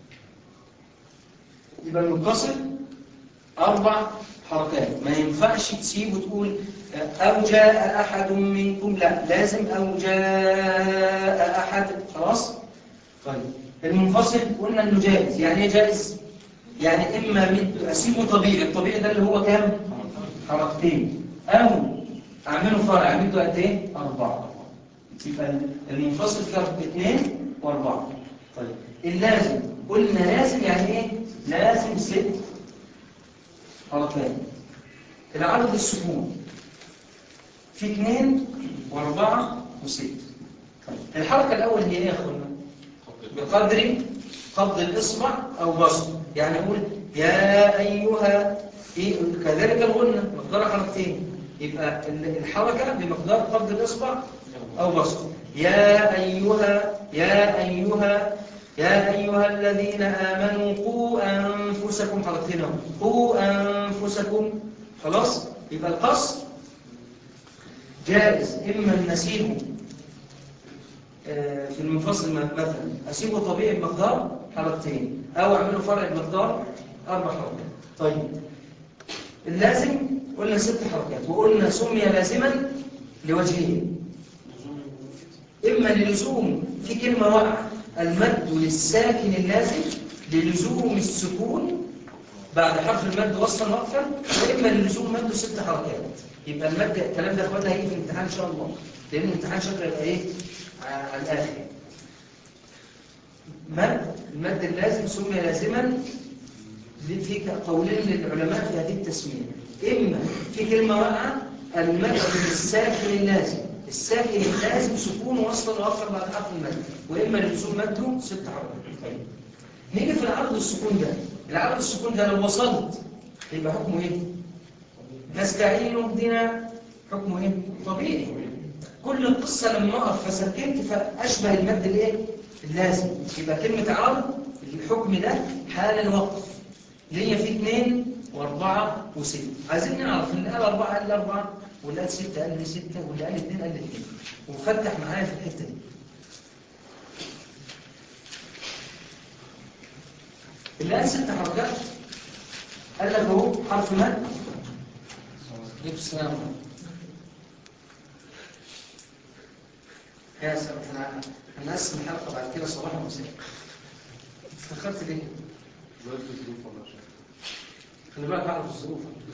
يبقى المتصل أربع حركات ما ينفعش تسيب وتقول أو جاء أحد منكم لا لازم أو جاء أحد خلاص طيب المنفصل قلنا إنه جائز يعني إيه جائز يعني إما مد أسيبه طبيعي الطبيعي ده اللي هو كام حركتين أو أعمله فرع مده قد إيه أربعة يبقى المنفصل فيه اثنين وأربعة طيب اللازم قلنا لازم يعني إيه لازم ست حركات العدد السكون في اثنين واربعة وستة طيب. الحركة الأول هي ايه يا اخوانا بقدر قبض الإصبع أو بسطه يعني أقول يا أيها إيه؟ كذلك الغنة مقدار حركتين يبقى ال- الحركة بمقدار قبض الإصبع أو بسطه يا أيها يا أيها يا أيها الذين آمنوا قوا أنفسكم حركتين أهو. قوا أنفسكم خلاص يبقى القصر جائز إما نسيبه آه، في المنفصل مثلا أسيبه طبيعي بمقدار حركتين أو أعمله فرع بمقدار أربع حركات طيب اللازم قلنا ست حركات وقلنا سمي لازما لوجهين إما للزوم في كلمة واقعة المد للساكن اللازم للزوم السكون بعد حرف المد وصلا وقفا وإما للزوم مد ست حركات يبقى المد الكلام ده اخواتها هيجي في الامتحان إن شاء الله لأن الامتحان شكله يبقى إيه ع- على الآخر مد المد اللازم سمي لازما دي في قولين للعلماء في هذه التسمية إما في كلمة واقعة المد للساكن اللازم الساكن اللازم سكون وصلا وأخر بعد حرف المد وإما للزوم مده ست حركات طيب نيجي في العرض السكون ده العرض السكون ده لو وصلت يبقى حكمه ايه نستعين اهدنا حكمه ايه طبيعي كل القصة لما اقف فسكنت فاشبه المد الايه اللازم يبقى كلمة عرض الحكم ده حال الوقف ليا في اثنين واربعة وستة عايزين نعرف اللي قال اربعة قال لي اربعة واللي قال ستة قال لي ستة واللي قال اثنين قال لي اثنين وفتح معايا في الحتة دي اللي قال ست حركات قال لك اهو حرف مد جيب السلام يا سلام احنا هنقسم الحلقه بعد كده صباحا ومساء اتاخرت ليه؟ خلي بالك اعرف الظروف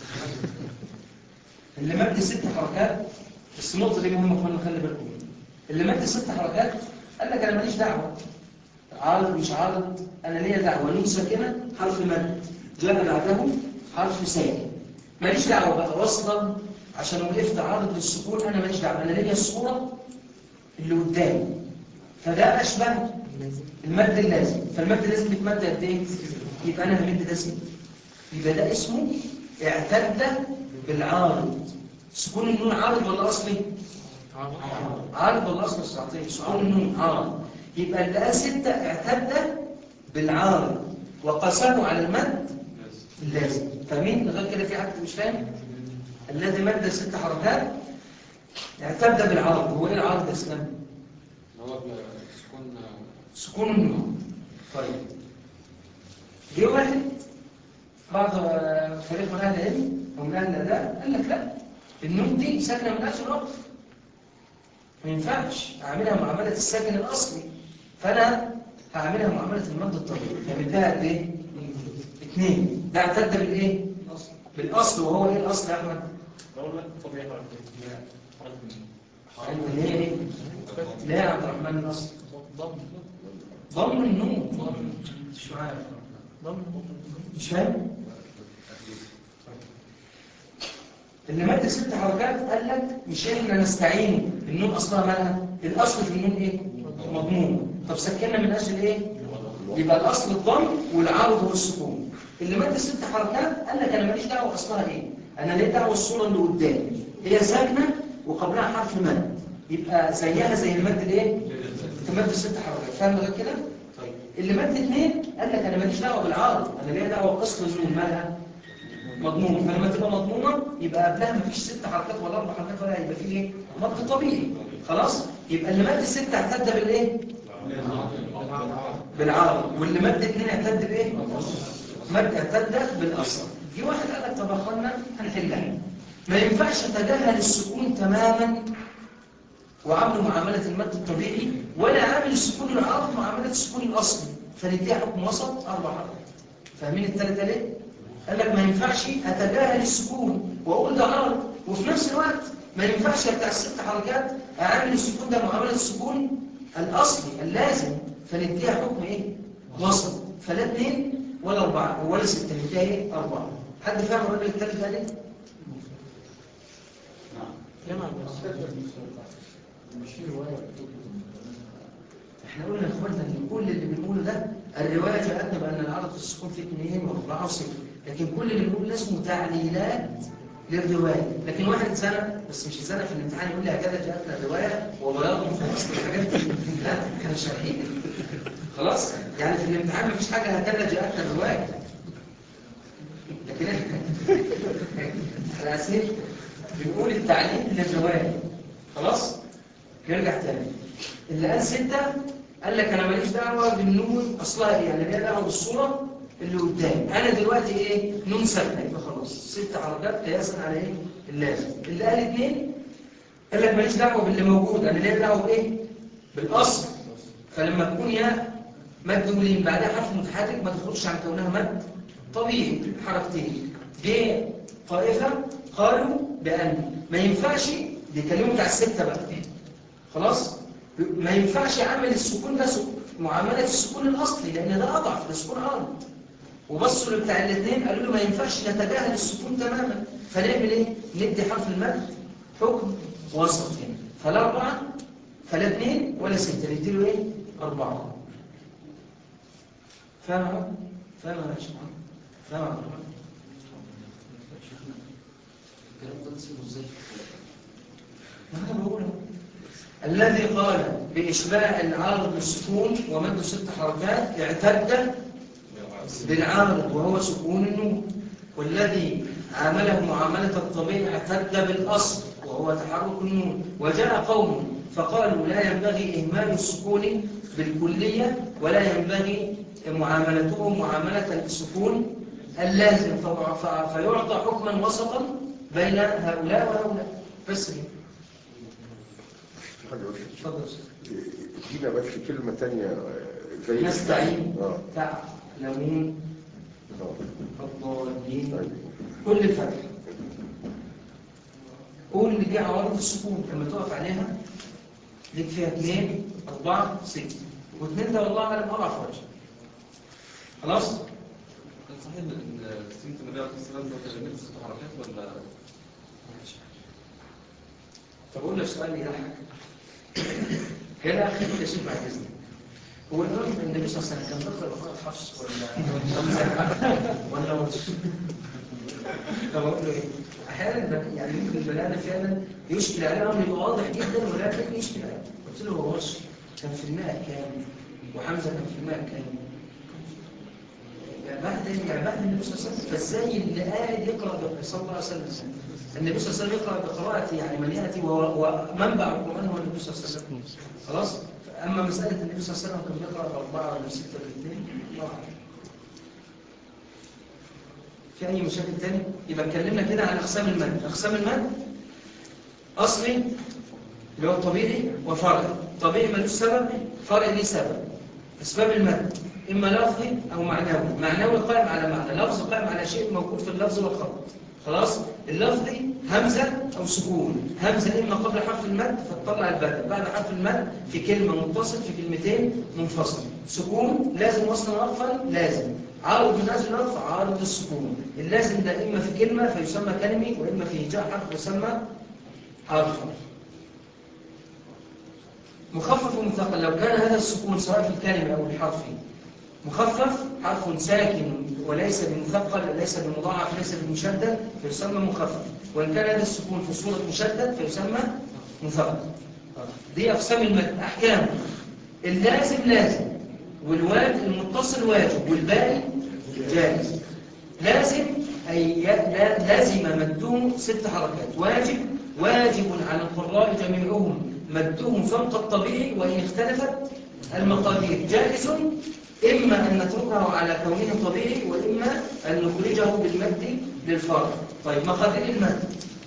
اللي مد ست حركات بس النقطه دي مهمه اخوانا خلي بالكم منها. اللي مد ست حركات قال لك انا ماليش دعوه عارض مش عارض انا ليا دعوه نون ساكنه حرف مد جاء بعده حرف ساكن ماليش دعوه بقى وصلا عشان وقفت عارض للسكون انا ماليش دعوه انا ليا الصوره اللي قدامي فده اشبه المد اللازم فالمد اللازم بيتمد قد ايه يبقى انا همد ده سين يبقى ده اسمه اعتد بالعارض سكون النون عارض ولا اصلي عارض ولا اصلي استعطيه سكون النون عارض يبقى اللي قال ستة اعتد بالعارض وقسمه على المد اللازم فاهمين لغايه كده في حد مش فاهم الذي مد ست حركات اعتد بالعارض هو ايه العارض يا اسلام هو سكون سكون النون طيب جه واحد بعض فريق من اهل العلم او من اهل الاداء قال لك لا النون دي ساكنه من اجل الوقف ما ينفعش اعملها معامله الساكن الاصلي فانا هعملها معامله المد الطبيعي فمدها قد ايه اثنين ده اعتد بالايه بالاصل وهو ايه الاصل يا احمد اللي هي ايه لا يا عبد الرحمن الاصل ضم النون مش معايا ضم مش فاهم اللي مد ست حركات قال لك مش احنا نستعين النون اصلها مالها الاصل في النون ايه مضمون طب سكننا من اجل ايه يبقى الاصل الضم والعارض هو السكون اللي مد ست حركات قال لك انا ماليش دعوه اصلها ايه انا ليه دعوه الصوره اللي قدامي هي ساكنه وقبلها حرف مد يبقى زيها زي المد الايه تمد ست حركات فاهم غير كده طيب اللي مد اثنين قال لك انا ماليش دعوه بالعارض انا ليا دعوه باصل النون مالها مضمومه فلما تبقى مضمومه يبقى قبلها مفيش ست حركات ولا اربع حركات ولا يبقى فيه ايه مد طبيعي خلاص يبقى اللي مد ست اعتد بالايه بالعارض واللي مد اثنين اعتد بايه مد اعتد بالاصل في واحد قال لك طب يا اخوانا هنحلها ما ينفعش اتجاهل السكون تماما وعامله معاملة المد الطبيعي ولا عامل السكون العارض معاملة السكون الأصلي فنديها حكم وسط أربع حركات فاهمين الثالثة ليه؟ قال لك ما ينفعش أتجاهل السكون وأقول ده عارض وفي نفس الوقت ما ينفعش بتاع الست حركات أعامل السكون ده معاملة السكون الأصلي اللازم فنديها حكم إيه؟ وسط فلا اثنين ولا أربعة ولا ستة نديها إيه؟ أربعة حد فاهم الراجل الثالث ده ليه؟ احنا قلنا يا اخوانا ان كل اللي بنقوله ده الروايه جاءتنا بان العرض في السكون في اثنين واربعه وسته لكن كل اللي بنقوله ده اسمه تعليلات للروايه لكن واحد اتزنق بس مش اتزنق في الامتحان يقول لي هكذا جاءتنا الروايه وبياض في اصل الحاجات دي لا كانوا شارحين خلاص يعني في الامتحان مفيش حاجه هكذا جاءتنا الروايه لكن احنا احنا اسف بنقول التعليل للروايه خلاص نرجع تاني اللي قال ستة قال لك انا ماليش دعوه بالنون اصلها ايه يعني ليها دعوه بالصوره اللي قدامي انا دلوقتي ايه نون ساكنه يبقى خلاص ست حركات قياسا على ايه اللازم اللي قال اثنين قال لك ماليش دعوه باللي موجود انا ليا دعوه بايه بالاصل فلما تكون يا مد ولين بعدها حرف متحرك ما تخرجش عن كونها مد طبيعي حركتين جه طائفه قالوا بان ما ينفعش دي كلمه بتاع السته بقى خلاص ما ينفعش اعمل السكون ده سكون معامله السكون الاصلي لان ده اضعف ده سكون ارض وبصوا لبتاع الاثنين قالوا له ما ينفعش نتجاهل السكون تماما فنعمل ايه ندي حرف المد حكم وسط هنا فلا اربعه فلا اثنين ولا سته ندي له ايه اربعه فاهم يا عم؟ فاهم يا باشا فاهم يا عم؟ الكلام ده نسيبه ازاي ما انا بقول اهو. الذي قال بإشباع العارض بالسكون ومد ست حركات اعتد بالعارض وهو سكون النون والذي عامله معاملة الطبيعي اعتد بالأصل وهو تحرك النون وجاء قوم فقالوا لا ينبغي إهمال السكون بالكلية ولا ينبغي معاملته معاملة السكون اللازم فهو- ف- فيعطى حكما وسطا بين هؤلاء وهؤلاء بس كده. حاجة بس اتفضل يا أستاذ. ادينا بس كلمة تانية آه، زي نستعين اه تعلمون الضالين كل الفتح قول اللي دي عوارض السكون لما تقف عليها ليك فيها اثنين أربعة ستة واثنين ده والله أعلم أضعف وجه خلاص؟ صحيح ان سنة النبي عليه الصلاة والسلام ده كان ست حركات ولا طب أقول لك سؤال يضحك هنا خليك يا شيخ بعد إذنك هو الإمام النبي صلى الله عليه وسلم كان بيقرأ بقراءة حفص ولا ولا ولا طب أقول له إيه؟ أحيانا ده- يعني ممكن البني آدم فعلا يشكل عليه أمر يبقى واضح جدا ولكن يشكل عليه قلت له هو وصف كان في الماء كام وحمزة كان في الماء كام يعني بعد يعني بعد النبي صلى الله عليه وسلم فازاي اللي قاعد يقرا ب- صلى الله عليه وسلم النبي صلى الله عليه وسلم يقرا بقراءه يعني من ياتي وهو- ومنبع القران هو النبي صلى الله عليه وسلم خلاص اما مساله النبي صلى الله عليه وسلم كان بيقرا باربعه ولا سته ولا اثنين الله أعلم. في اي مشاكل تاني يبقى اتكلمنا كده عن اقسام المد اقسام المد اصلي اللي هو طبيعي وفرعي طبيعي ملوش سبب فرعي ليه سبب اسباب المد اما لفظي او معنوي معنوي قائم على معنى لفظ قائم على شيء موجود في اللفظ والخط خلاص اللفظي همزه او سكون همزه اما قبل حرف المد فتطلع البدل بعد حرف المد في كلمه متصل في كلمتين منفصل سكون لازم وصلا وقفا لازم عارض من اجل الوقف عارض السكون اللازم ده اما في كلمه فيسمى كلمي واما في هجاء حرف يسمى حرف مخفف ومثقل لو كان هذا السكون سواء في الكلمة أو الحرف مخفف حرف ساكن وليس بمثقل وليس بمضاعف وليس بمشدد فيسمى مخفف وإن كان هذا السكون في صورة مشدد فيسمى مثقل دي أقسام المد أحكام اللازم لازم والواجب المتصل واجب والباقي جائز لازم أي لا- لازم مده ست حركات واجب واجب على القراء جميعهم مدهم فوق الطبيعي وإن اختلفت المقادير جائز إما أن نتركه على كونه طبيعي وإما أن نخرجه بالمد للفرع طيب مقادير المد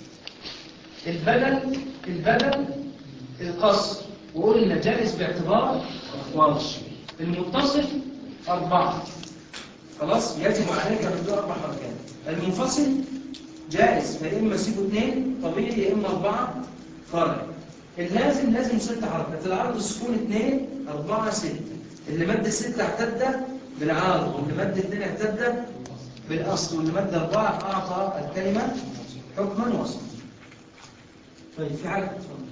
البدل البدل القصر وقلنا جائز باعتبار واضح المتصل أربعة خلاص يجب عليك بدون أربع حركات المنفصل جائز فإما سيبه اثنين طبيعي يا إما أربعة فرع اللازم لازم ست حركات العرض السكون اثنين أربعة ستة اللي مد ستة اعتد بالعارض واللي مد اثنين اعتد بالأصل واللي مد أربعة أعطى الكلمة حكما وصلا طيب في حاجة اتفضل.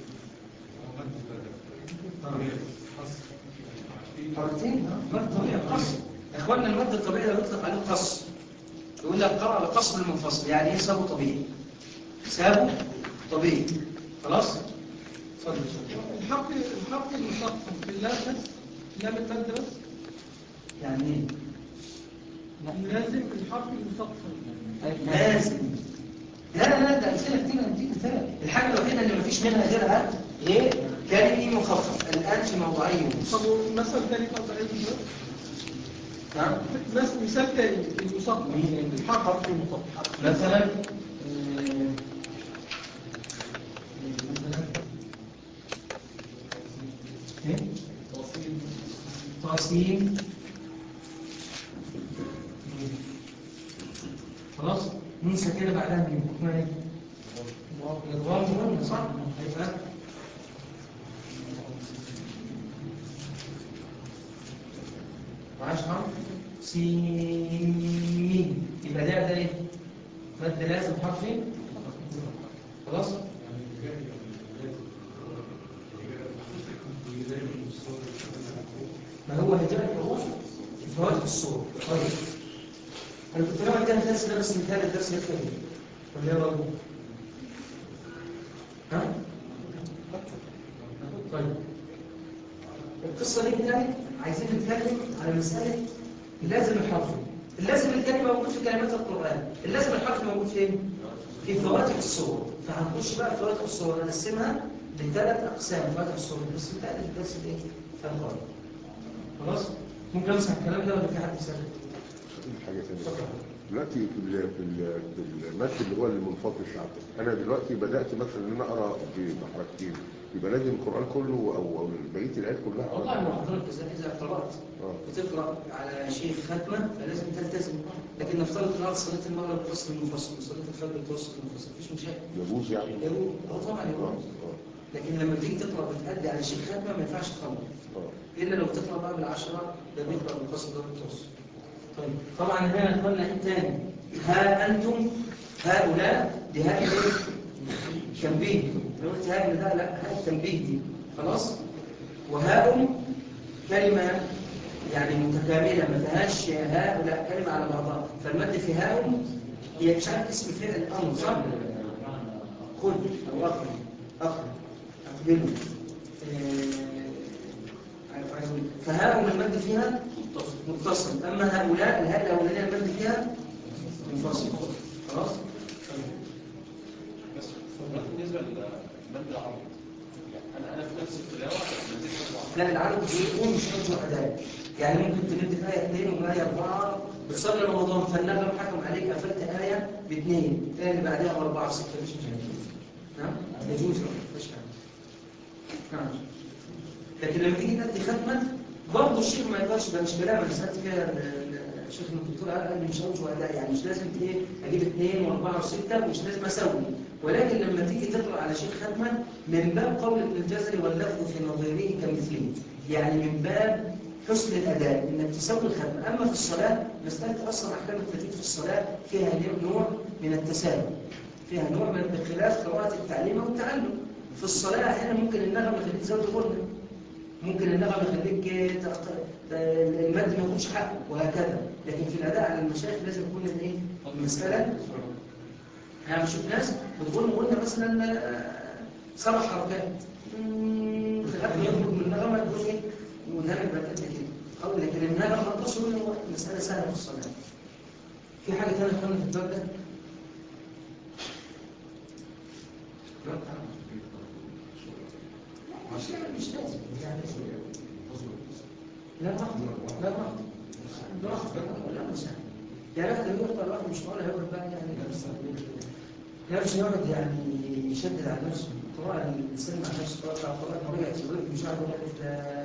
حركتين مد طبيعي قصر يا اخوانا المد الطبيعي ده بيطلق عليه قصر يقول لك قرأ بقصر المنفصل يعني ايه سابه طبيعي سابه طبيعي خلاص اتفضل الحرف الحرف المصفف في اللام بس لام المد بس يعني ايه لازم الحرف المصفف لازم لا لا ده امثله كتير نديك مثال الحاجه الوحيده اللي مفيش منها غيرها غير كلمه مخفف الان في موضعيه طب مثل تاني قصد عليه مثال؟ نعم مثل مثال تاني المصفف مين؟ الحرف المصفف مثلا آه، مثلا ايه تقسيم خلاص ننسى كده بعدها من حكمها ايه الغام مهم صح هيبقى معاش حرف سين يبقى ده ده ايه مد لازم حرفين خلاص ما هو هجاء الحروف في فواتح الصور طيب انا كنت نوع كان الدرس ده بس مثال الدرس يفهم ولا ايه رايك ها طيب القصه دي كده عايزين نتكلم على مساله اللازم الحرفي اللازم الكلمه موجود في كلمات القران اللازم الحرفي موجود فين في فواتح الصور فهنخش بقى في فواتح الصور نقسمها لثلاث اقسام فواتح الصور بس بتاعت الدرس الايه فاهم خلاص ممكن امسح الكلام ده ولا في حد يسال حاجة ثانية اتفضل. دلوقتي في ال- في ال- في المد اللي هو المنفصل انا دلوقتي بدات مثلا ان انا اقرا ب- بحركتين يبقى لازم القرآن كله أو أو بقية الآيات كلها والله على ما حضرتك إذا إذا قرأت آه. بتقرأ على شيخ ختمة فلازم تلتزم لكن نفترض قراءة صلاة المغرب بفصل منفصل وصلاة الفجر بتوسط منفصل مفيش مشاكل يجوز يعني يجوز اه طبعا آه. يجوز آه. لكن لما تيجي تقرأ بتأدي على شيخ ختمة ما ينفعش تخلص آه. إلا لو تقرأ بقى بالعشرة ده بيقرأ بالقصر ده بالتوسط طيب طبعا هنا قلنا ايه تاني ها أنتم هؤلاء دي هاء ايه؟ تنبيه لو قلت هاء ده لا هاء التنبيه دي خلاص وهاء كلمة يعني متكاملة ما فيهاش هاء لا كلمة على بعضها فالمد في هاء هي مش عارف اسم فعل الأمر صح؟ خذ أو أخذ أخذ أقبله آه، عايز أقول. فهاء المد فيها متصل أما هؤلاء الهاء الأولانية المد فيها منفصل خلاص؟ بس بالنسبه للمد العربي انا انا في نفس التلاوه نزلت طبعا لا العدد بيكون مش وجه أداء يعني ممكن تمد في آية 2 وآية 4 بتصلي رمضان فالنغم حكم عليك قفلت آية باثنين الآية اللي بعدها بأربعة ستة مش مشكلة نعم يجوز مفيش حاجة نعم لكن لما تيجي تأتي ختمة برضه الشيخ ما يقدرش ده مش كلام انا سالت فيها ال- ال- الشيخ الدكتور قال قال لي مش اوجه اداء يعني مش لازم ايه اجيب اثنين واربعه وسته مش لازم اسوي ولكن لما تيجي تقرا على شيخ ختمه من باب قول ابن الجزري واللفظ في نظيره كمثله يعني من باب حسن الاداء انك تسوي الختمه اما في الصلاه مساله اصلا احكام التجويد في الصلاه فيها نوع من التساهل فيها نوع من بخلاف قراءه التعليم والتعلم في الصلاه احيانا ممكن النغمه تخليك تزود غنى ممكن النغمة يخليك تق- المد ما يكونش حقه وهكذا لكن في الأداء على المشايخ لازم يكون الايه المسألة أنا بشوف ناس بتقول قلنا مثلا آه، سبع حركات مم، لغاية ما يخرج من النغمة تقول ايه والنغمة بقت قد كده أو لكن النغمة ما تقدرش تقول إن هو مسألة سهلة في الصلاة في حاجة ثانية كنا في الباب ده مش مش لازم يعني لا براحتك لا براحتك براحتك لا مش يعني واحد لما يختار واحد مش معقول هيقعد بقى يعني لا مش هيقعد يعني يشدد على نفسه قراءة الإنسان مع نفسه قراءة قراءة طبيعة يقول مش عارف يقول لك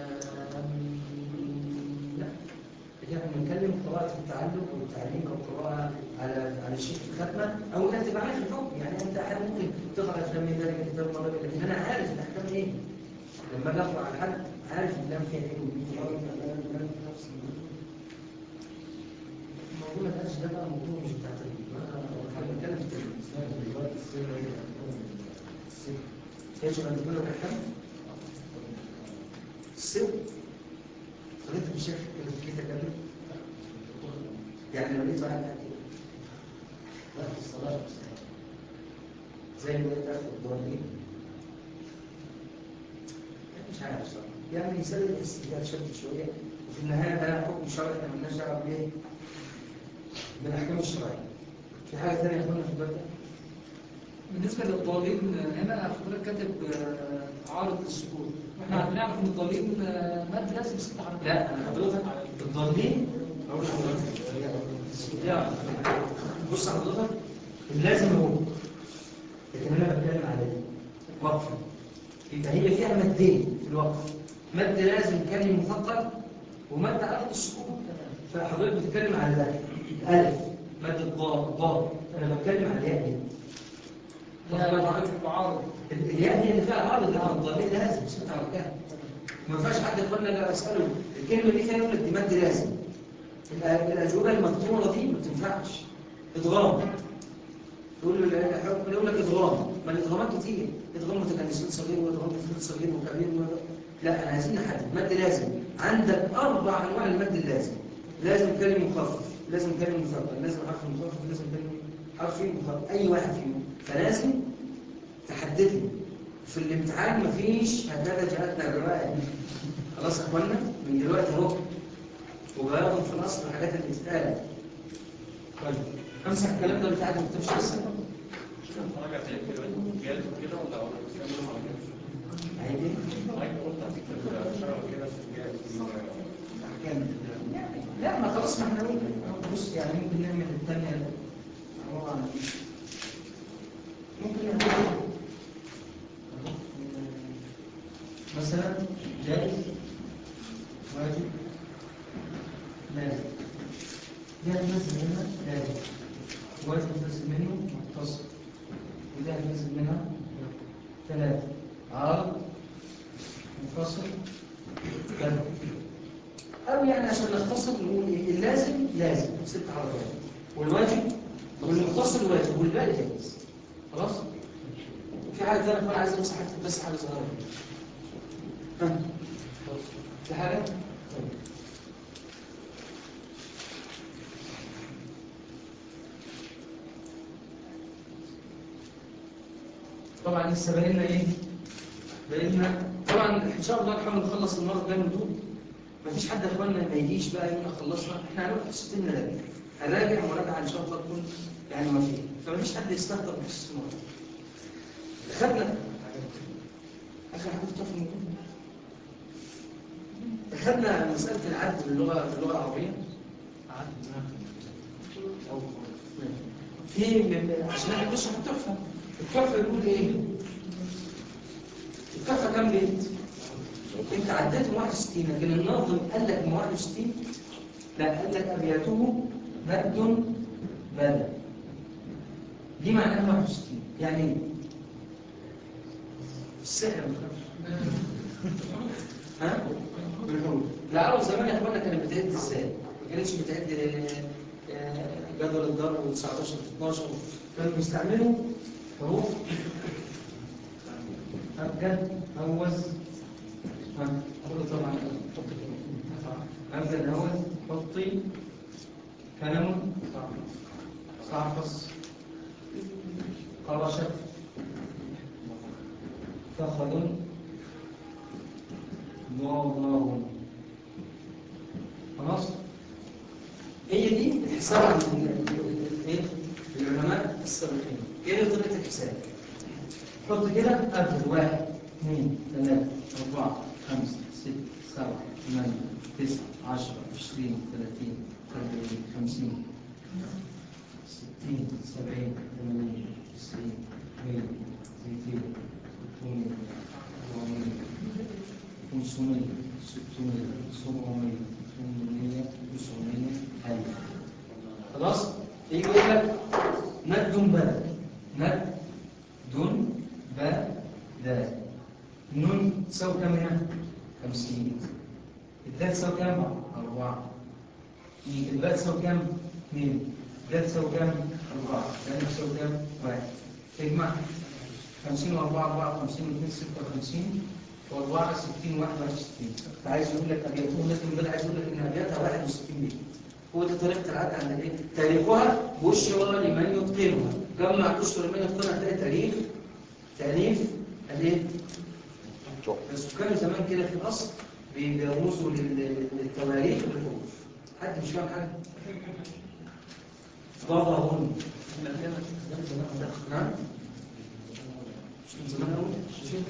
لا لكن احنا بنتكلم قراءة التعلم أو التعليم أو قراءة على على شيء الختمة أو إنك تبقى عارف الحكم يعني أنت أحيانا ممكن تقرأ أفلام من ذلك الكتاب مرة لكن أنا عارف الأحكام إيه لما أجي أقرأ على حد عارف اللام فيها إيه والمين فيها إيه الموضوع ما كانش ده بقى موضوع مش بتاع تدريب احنا بنتكلم في التدريب يجب ان يكون الاحكام السر فضلت بالشيخ اللي في كده قبل يعني لو لقيت واحد قاعد كده لا في الصلاه زي ما لقيت اخر الضالين مش عارف صراحه يعني يسبب الاستجابه شد شويه وفي النهايه ده حكم شرعي احنا مالناش دعوه بايه بالاحكام الشرعيه في حاجه ثانيه قلنا في الباب ده بالنسبة للضالين هنا حضرتك كاتب آه، عارض السكون واحنا بنعرف ان الضالين آه، مد لازم ست حركات لا انا حضرتك الضالين اقول لحضرتك لا بص حضرتك لازم هو لكن انا بتكلم على وقف يبقى هي فيها مدين في الوقف مد لازم كلمه مثقل ومد عقد السكون فحضرتك بتتكلم على ده الالف مد الضاد الضاد انا بتكلم على الياء دي لا عارف بعارض الياء هي اللي فيها عارض لكن الضالين لازم ست حركات ما ينفعش حد يقول لك اساله الكلمه دي فيها يقول لك دي مد لازم الأ- الاجوبه المكتوبه دي ما بتنفعش ادغام يقول له الحكم يقول لك ادغام ما الادغامات كتير ادغام متجانسين صغير وادغام مفرد صغير وكبير و... لا انا عايزين نحدد مد لازم عندك اربع انواع المد اللازم لازم كلمه مخفف لازم كلمه مثقل لازم حرف مخفف لازم كلمه حرف مخفف اي واحد فيهم فلازم تحدد لي في الامتحان مفيش هكذا جاءتنا الرواية خلاص يا اخوانا من دلوقتي اهو وبياخد في الاصل الحاجات اللي بتتقال طيب امسح الكلام ده بتاعك ما تكتبش لسه راجع تاني كده جالس كده ولا ولا بتستعمله على كده؟ عيب ايه؟ حضرتك قلت هتكتب شرع كده في الجالس احكام لا ما خلاص ما احنا ممكن بص يعني ممكن نعمل الثانيه هو ممكن نعمل مثلا جائز واجب لازم ده نزل منها لازم واجب نزل منه متصل وده نزل منها ثلاثة عارض منفصل ثلاثة أو يعني عشان نختصر نقول إيه اللازم لازم ست حركات والواجب والمختصر واجب والباقي جائز خلاص؟ في حاجة ثانية أنا عايز أمسح حتة بس حاجة صغيرة ها؟ في حاجة؟ طيب. طبعا لسه باقي لنا ايه؟ باقي لنا طبعا ان شاء الله نحاول نخلص المره الجايه من دول مفيش حد يا اخوانا ما يجيش بقى يقول لنا خلصنا احنا هنروح حصتين نراجع هنراجع مراجعه ان شاء الله تكون يعني ما فيها فمفيش حد يستهتر بحصه المره خدنا اخر حاجه في الموضوع خدنا مساله العد باللغه باللغه العربيه في عشان احنا بنشرح التحفه التحفه بيقول ايه التحفه كام بيت انت عديت 61 لكن الناظم قال لك من 61 لا قال لك ابياته مد بدا دي معناها 61 يعني ايه السحر ها العرب زمان يا اخوانا كانت بتعد ازاي ما كانتش بتعد آه، جدول الضرب و19 12 كانوا بيستعملوا حروف أبجد هوز ها أقول طبعا أبجد هوز حطي كلم صعفص قرشت فخذ ضاضاهم خلاص هي دي الحساب عند ايه العلماء السابقين ايه طريقه الحساب حط كده ابدا واحد اثنين ثلاثة أربعة خمسة ستة سبعة ثمانية تسعة عشرة عشرين ثلاثين أربعين خمسين ستين سبعين ثمانين تسعين مية ميتين ثلاثمية أربعمية خمسمية ستمية سبعمية ثمانمية تسعمية ألف خلاص يجي يقول لك مد بلد مد دون با دا نون تساوي كام هنا؟ 50 الدال تساوي كام؟ 4 الباء تساوي كام؟ 2 الدال تساوي كام؟ 4 الدال تساوي كام؟ 1 تجمع 50 و4 54 و2 56 و4 60 61 فعايز يقول لك ابياتهم مثل ما عايز يقول لك ان ابياتها 61 بيت هو دي طريقه العد عند ايه؟ تاريخها بشرى لمن يتقنها جمع بشرى لمن يتقنها تلاقي تاريخ تاريخ الايه؟ السكان زمان كده في الاصل بيرمزوا لل- للتواريخ بالحروف حد مش فاهم حاجه؟ بابا هون نعم مش من زمان قوي مش كده؟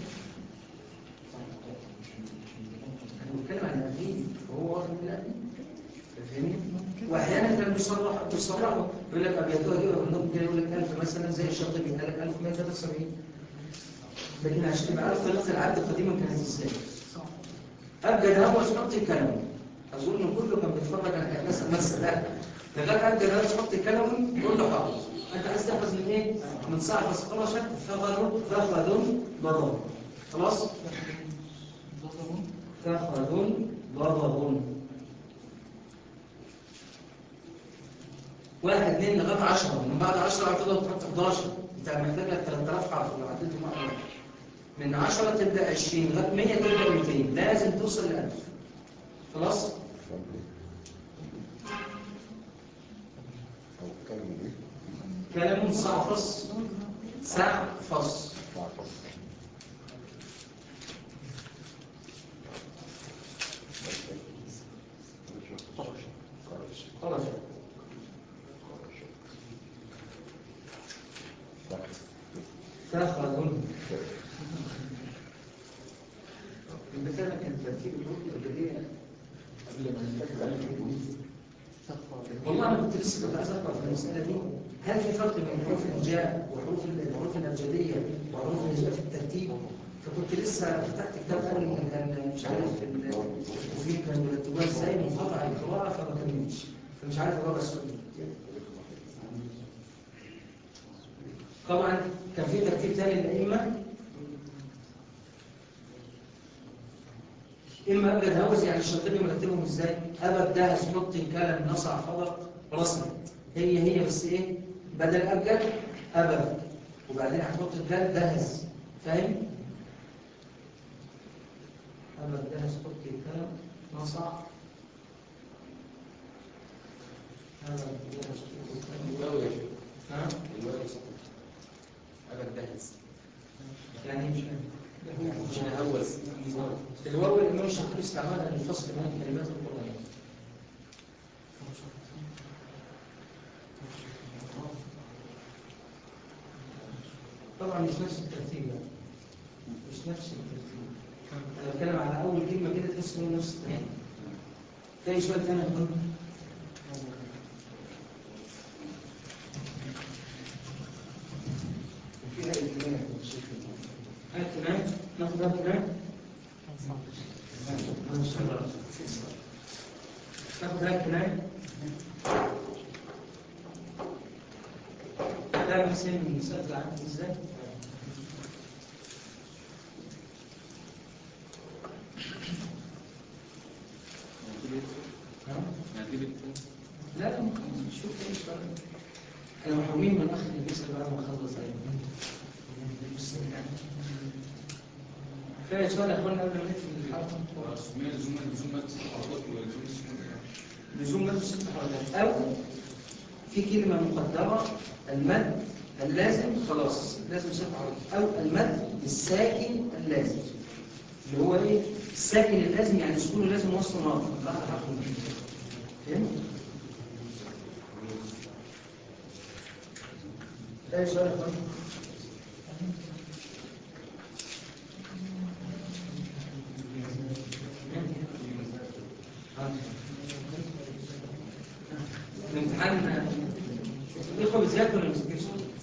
انا بتكلم عن القديم هو واخد من القديم فاهمني؟ واحيانا كانوا بيصرحوا بيصرحوا يقول لك ابياتها دي ومنهم كده يقول لك 1000 مثلا زي الشاطبي قال لك 1173 لكن عشان تبقى عارف طريقه العد قديما كانت ازاي ابجد هوس حط الكلام اظن كله كان بيتفرج على كاس مثلا لغايه ابجد هوس حط الكلام تقول له حافظ انت عايز تحفظ من ايه؟ من صعب بس خلاص فخذ فخذ ضرب خلاص فخذ ضرب واحد اثنين لغايه 10 من بعد 10 هتقدر تحط 11 انت محتاج لك 3000 حرف لو عديته مره من 10 تبدا 20 لغايه 100 تبدا 200 لازم توصل ل 1000 خلاص أو كلمة دي كلام صعفص سعفص تعرف خلاص فخذ المثال كان ترتيب الحروف الابجديه قبل ما نتكلم والله انا كنت لسه كنت عايز اقرا في المساله دي هل في فرق بين حروف الهجاء وحروف الحروف الابجديه وحروف الهجاء في الترتيب فكنت لسه فتحت كتاب قبل ما كان مش عارف التوفيق كان بيرتبوها ازاي منقطع القراءة فما كملتش فمش عارف اجاوب على السؤال ده. طبعا كان في ترتيب ثاني للأئمة إما أبجد هوس يعني الشاطبي مرتبهم إزاي أبد دهس حط كلم نصع فضل رسم هي هي بس إيه بدل أبجد أبد وبعدين هتحط الدال دهس فاهم أبد دهس حط كلم نصع أبد دهس حط كلم الواو يا شيخ ها الواو يا شيخ أبد دهس يعني إيه مش فاهم مش ههوس الواو الإمام الشاطبي استعملها للفصل بين الكلمات القرآنية طبعا مش نفس الترتيب يعني مش نفس الترتيب انا بتكلم على اول كلمه كده تحس انه نفس الترتيب تلاقي شويه ثانيه يقول وفيها اهتمام اهتمام ناخد اهتمام ناخد اهتمام ده مثال من مسائل العقل ازاي ها؟ لا لا مش شوف ايه سؤال احنا محرومين من اخ اللي بيسال بعد ما خلص كفايه سؤال يا اخوانا قبل ما نقفل الحلقه سمية لزوم لزوم مادة الحركات ولزوم السكون لزوم مد ست حركات او في كلمه مقدره المد اللازم خلاص لازم ست حركات او المد الساكن اللازم اللي هو ايه الساكن اللازم يعني سكونه لازم وسط نار بعد حرف المد فهمت ده سؤال يا اخوانا الامتحان الاخوه بتذاكروا ولا ما بتذاكرش؟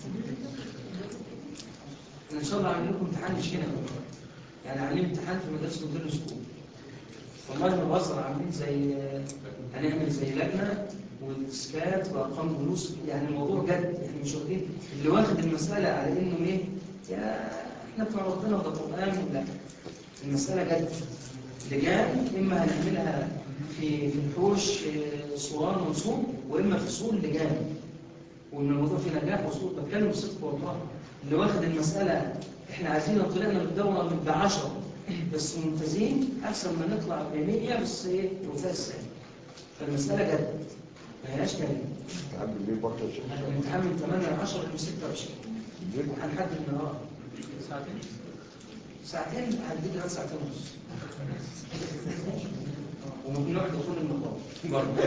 احنا ان شاء الله عاملين لكم امتحان مش هنا يعني عاملين امتحان في مدرسه مدير السكول والله ما بهزر عاملين زي هنعمل زي لجنه والسكات وارقام جلوس يعني الموضوع جد يعني مش واخدين اللي واخد المساله على انه ايه يا احنا بتوع ربنا وده قران لا المساله جد لجان اما هنعملها في في الحوش آه، صوران منصوب واما في صور لجان وان الموضوع في نجاح وصول بتكلم بصدق والله اللي واخد المساله احنا عايزين لو طلعنا بالدوره ب 10 بس ممتازين احسن ما نطلع ب 100 بس ايه وفاء السنه فالمساله جد ما هياش كلام عبد الليل برضه يا شيخ الامتحان من 8 ل 10 ل 26 الليل هنحدد النهار ساعتين ساعتين هديك لغايه ساعتين ونص وممنوع دخول المقام برضه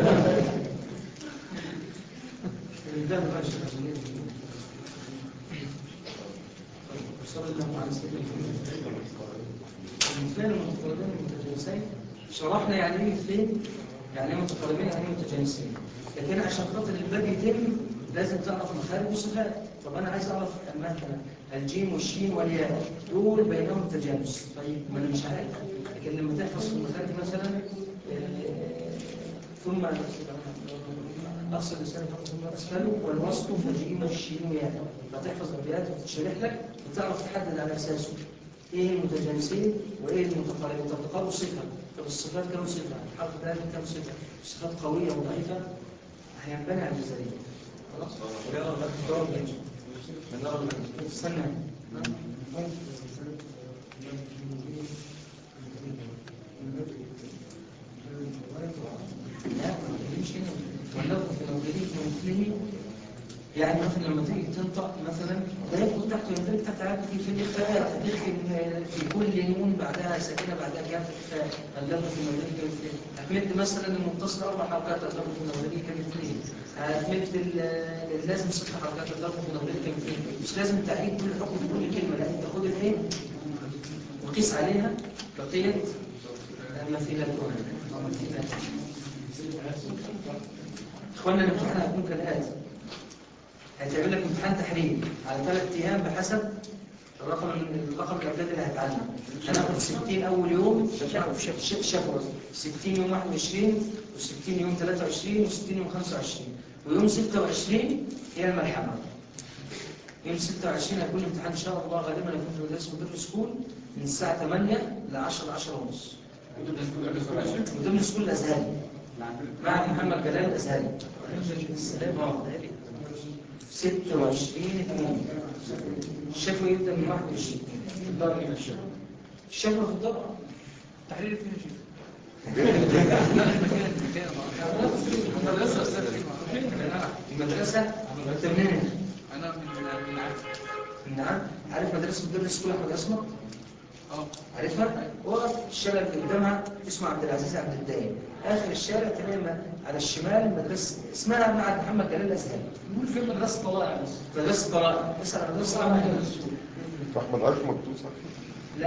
ده بقى الشيخ صلى الله عليه وسلم المثلين المتقاربين المتجانسين شرحنا يعني ايه مثلين يعني ايه متقاربين يعني ايه متجانسين لكن عشان خاطر الباب يتم لازم تعرف مخارج وصفات طب انا عايز اعرف مثلا الجيم والشين والياء دول بينهم تجانس طيب ما انا مش عارف لكن لما تحفظ في المخارج مثلا آه، ثم أقصد لسانك ثم أسفله والوسط فجيم والشين وياء فتحفظ أبيات وتشرح لك وتعرف تحدد على أساسه إيه المتجانسين وإيه المتقاربين طب تقارب صفة طب الصفات كم صفة الحرف ده كم صفة صفات قوية وضعيفة هينبني على الجزائية خلاص استنى لا ما تقوليش هنا واللفظ في موجودين في مثله يعني مثلا لما تيجي تنطق مثلا ده يدخل تحت ويندرج تحت عادة في الإخفاء تدخل في كل نون بعدها ساكنة بعدها كام إخفاء اللفظ في موجودين كمثله أكملت مثلا المتصل أربع حركات اللفظ في موجودين كمثله أكملت ال- اللازم ست حركات اللفظ في موجودين كمثله مش لازم تعيد كل حكم في كل كلمة لا أنت خد الايه وقيس عليها بقية المثيلات أو مثيلات اخوانا الامتحان هيكون كالآتي هتعمل لك امتحان تحرير على ثلاث ايام بحسب الرقم الرقم الاعدادي اللي هيتعلم هناخد 60 اول يوم شفوي شفوي 60 يوم 21 و60 يوم 23 و60 يوم 25 ويوم 26 هي الملحمه يوم 26 هيكون الامتحان ان شاء الله غالبا هيكون في مدرسه مدير سكول من الساعه 8 ل 10 ل 10 ونص مدير سكول الازهري مع محمد جلال الازهري آه. 26 2 الشفوي يبدا من 21 الدار هنا الشيخ الشفوي في الدار تحرير فين يا شيخ؟ المدرسه انت منين؟ انا من من عارف نعم عارف مدرسه مدير سكول احمد اسمر؟ اه عارفها؟ وقف الشارع اللي قدامها اسمه عبد العزيز عبد الدايم اخر الشارع تلاقي م- على الشمال مدرسه اسمها معهد محمد جلال الازهري نقول فين مدرسه طلائع بس مدرسه طلائع اسال عن مدرسه طلائع احمد عارف مكتوب صح لا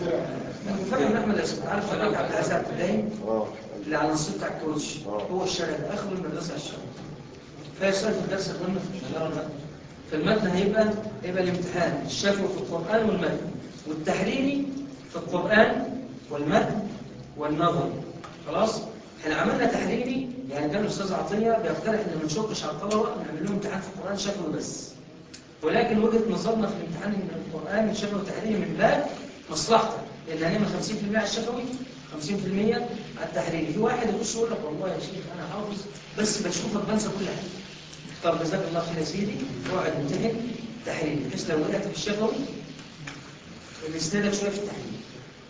فرق من احمد اسمه عارف حضرتك عبد العزيز عبد الدايم اه اللي على النص بتاع الكوتش آه. هو الشارع ده اخر المدرسه على الشارع فهي سؤال في الدرس المهم في الشجره ده فالمتن هيبقى هيبقى الامتحان الشفوي في القران والمتن والتحريري في القران والمتن والنظري خلاص احنا عملنا تحريري يعني كان الاستاذ عطيه بيقترح ان ما نشقش على الطلبه نعمل لهم امتحان في القران شفوي بس ولكن وجهه نظرنا في الامتحان من القران الشفوي والتحريري من باب مصلحته لان هنعمل 50% على الشفوي 50% على التحريري في واحد يخش يقول لك والله يا شيخ انا حافظ بس بشوفك بنسى كل حاجه طب جزاك الله خير يا سيدي اقعد امتحن تحريري بحيث لو وقعت في الشفوي نسندك شويه في التحريري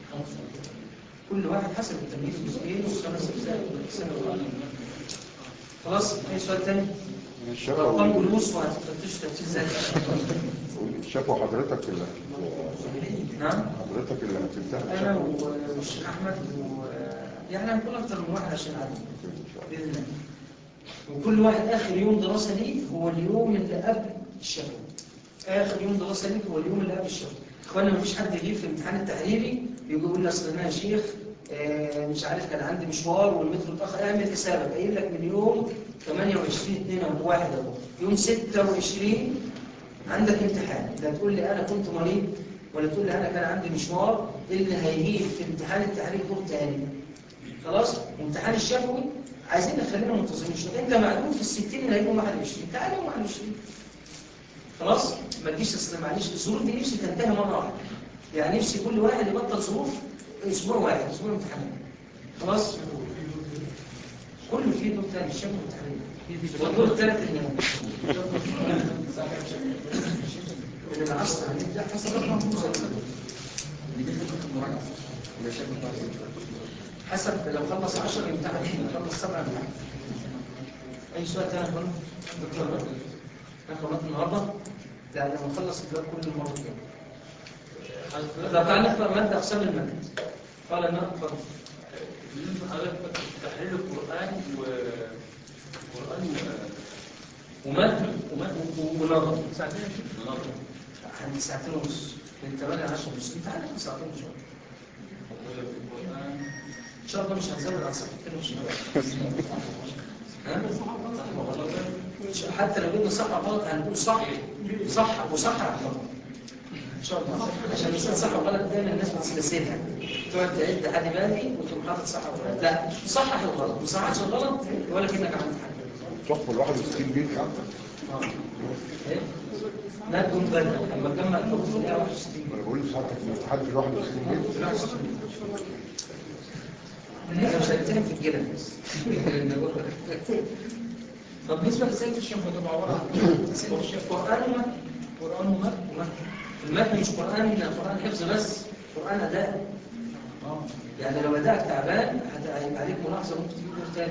كل واحد حسب التمييز جزئين وخمس اجزاء والسنه الأولى. خلاص اي سؤال تاني ارقام الشفوي جلوس وهتفتشوا تفتيش ذاتي الشفوي حضرتك اللي هت- نعم حضرتك اللي هتمتحن انا الشفوي. و- والشيخ احمد و... يعني هنكون اكتر من واحد عشان عدد باذن الله وكل واحد اخر يوم دراسه ليه هو اليوم اللي قبل الشفوي اخر يوم دراسه ليك هو اليوم اللي قبل الشفوي اخوانا مفيش حد يجيب في الامتحان التحريري يجي يقول لي اصل انا يا شيخ آه، مش عارف كان عندي مشوار والمترو اتاخر اعمل حسابك قايل لك من يوم 28 2 او 1 اهو يوم 26 عندك امتحان لا تقول لي انا كنت مريض ولا تقول لي انا كان عندي مشوار اللي هيجيب في امتحان التحرير دور تاني خلاص وامتحان الشفوي عايزين نخلينا منتظمين شويه انت معدود في ال 60 اللي هيجوا 21 تعالى يوم 21 خلاص ما تجيش اصل معلش الظروف دي نفسي تنتهي مره واحده يعني نفسي كل واحد يبطل ظروف اسبوع واحد اسبوع امتحانات خلاص كله فيه دور تاني الشفوي والتحرير والدور الثالث اللي من العصر هنبدا حسب رقم حسب لو خلص 10 يمتحن خلص 7 يمتحن اي سؤال تاني يا اخوانا دكتور بقى ناخد وقت النهارده لا لما نخلص الكلام كل المره الجايه طب تعالى نقرا ماده اقسام الماده قال النار اتفضل بالنسبة لحضرتك تحرير القرآن و القرآن ومد ومد ونظر ساعتين يا شيخ ونظر عندي ساعتين ونص من 8 ل 10 ونص انت عندك ساعتين ونص القرآن ان شاء الله مش هنزود عن ساعتين ونص ها حتى لو جبنا صح غلط هنقول صح صح وصح غلط ان شاء الله عشان الانسان صح وغلط دايما الناس بتستسهلها تقعد تعد حد بالي وتقوم حاطط صح وغلط لا صحح الغلط ما صححش الغلط ولا كانك عملت حاجه تحفة ال 61 بيت ايه لا تقوم بدل لما تجمع الحروف تلاقيها 61 انا بقول لسعادتك الامتحان في ال 61 بيت احنا مش هنتهم في الجنة بس طب بالنسبه لسيد الشيخ هتبقى عباره عن سيد الشيخ قرآن ومتن قران ومتن ومتن. المتن مش قرآن قرآن حفظ بس قرآن أداء اه يعني لو أداءك تعبان هت- هيبقى عليك ملاحظة ممكن تجيب دور تاني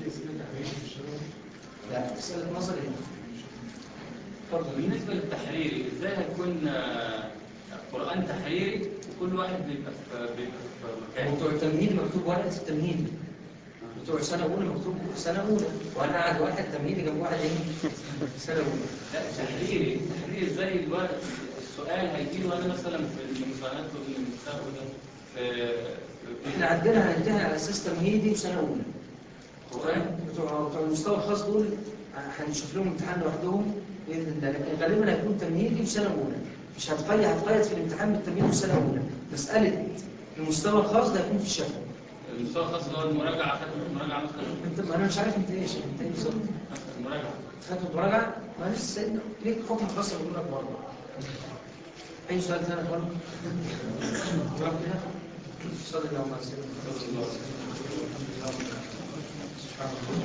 لا مسألة نظري اتفضل بالنسبة للتحريري ازاي هيكون آه، قرآن تحريري وكل واحد بيبقى في بيبقى في مكان بتوع التمهيد مكتوب ورقة التمهيد بتوع سنة أولى مكتوب سنة أولى وأنا قاعد واحد تمهيدي جنب واحد إيه سنة أولى لا تحريري تحريري ازاي الوقت السؤال هيجي له انا مثلا في الامتحانات والمستقبل ده في إحنا عندنا هننتهي على أساس تمهيدي وسنة أولى تمام؟ بتوع بتوع المستوى الخاص دول هنشوف لهم امتحان لوحدهم باذن الله لكن غالبا هيكون تمهيدي وسنه اولى مش هتقيد هتقيد في الامتحان بالتمرين السنه الاولى مساله المستوى الخاص ده هيكون في الشفوي المستوى الخاص اللي هو المراجعة خدت المراجعة مثلا انت ما انا مش عارف انت ايش انت ايه بالظبط خدت المراجعة خدت مراجعه ما لسه سيدنا ليك حكم خاص بقول لك برضه اي سؤال ثاني يا اخوانا جواب كده صلى الله عليه وسلم سبحان الله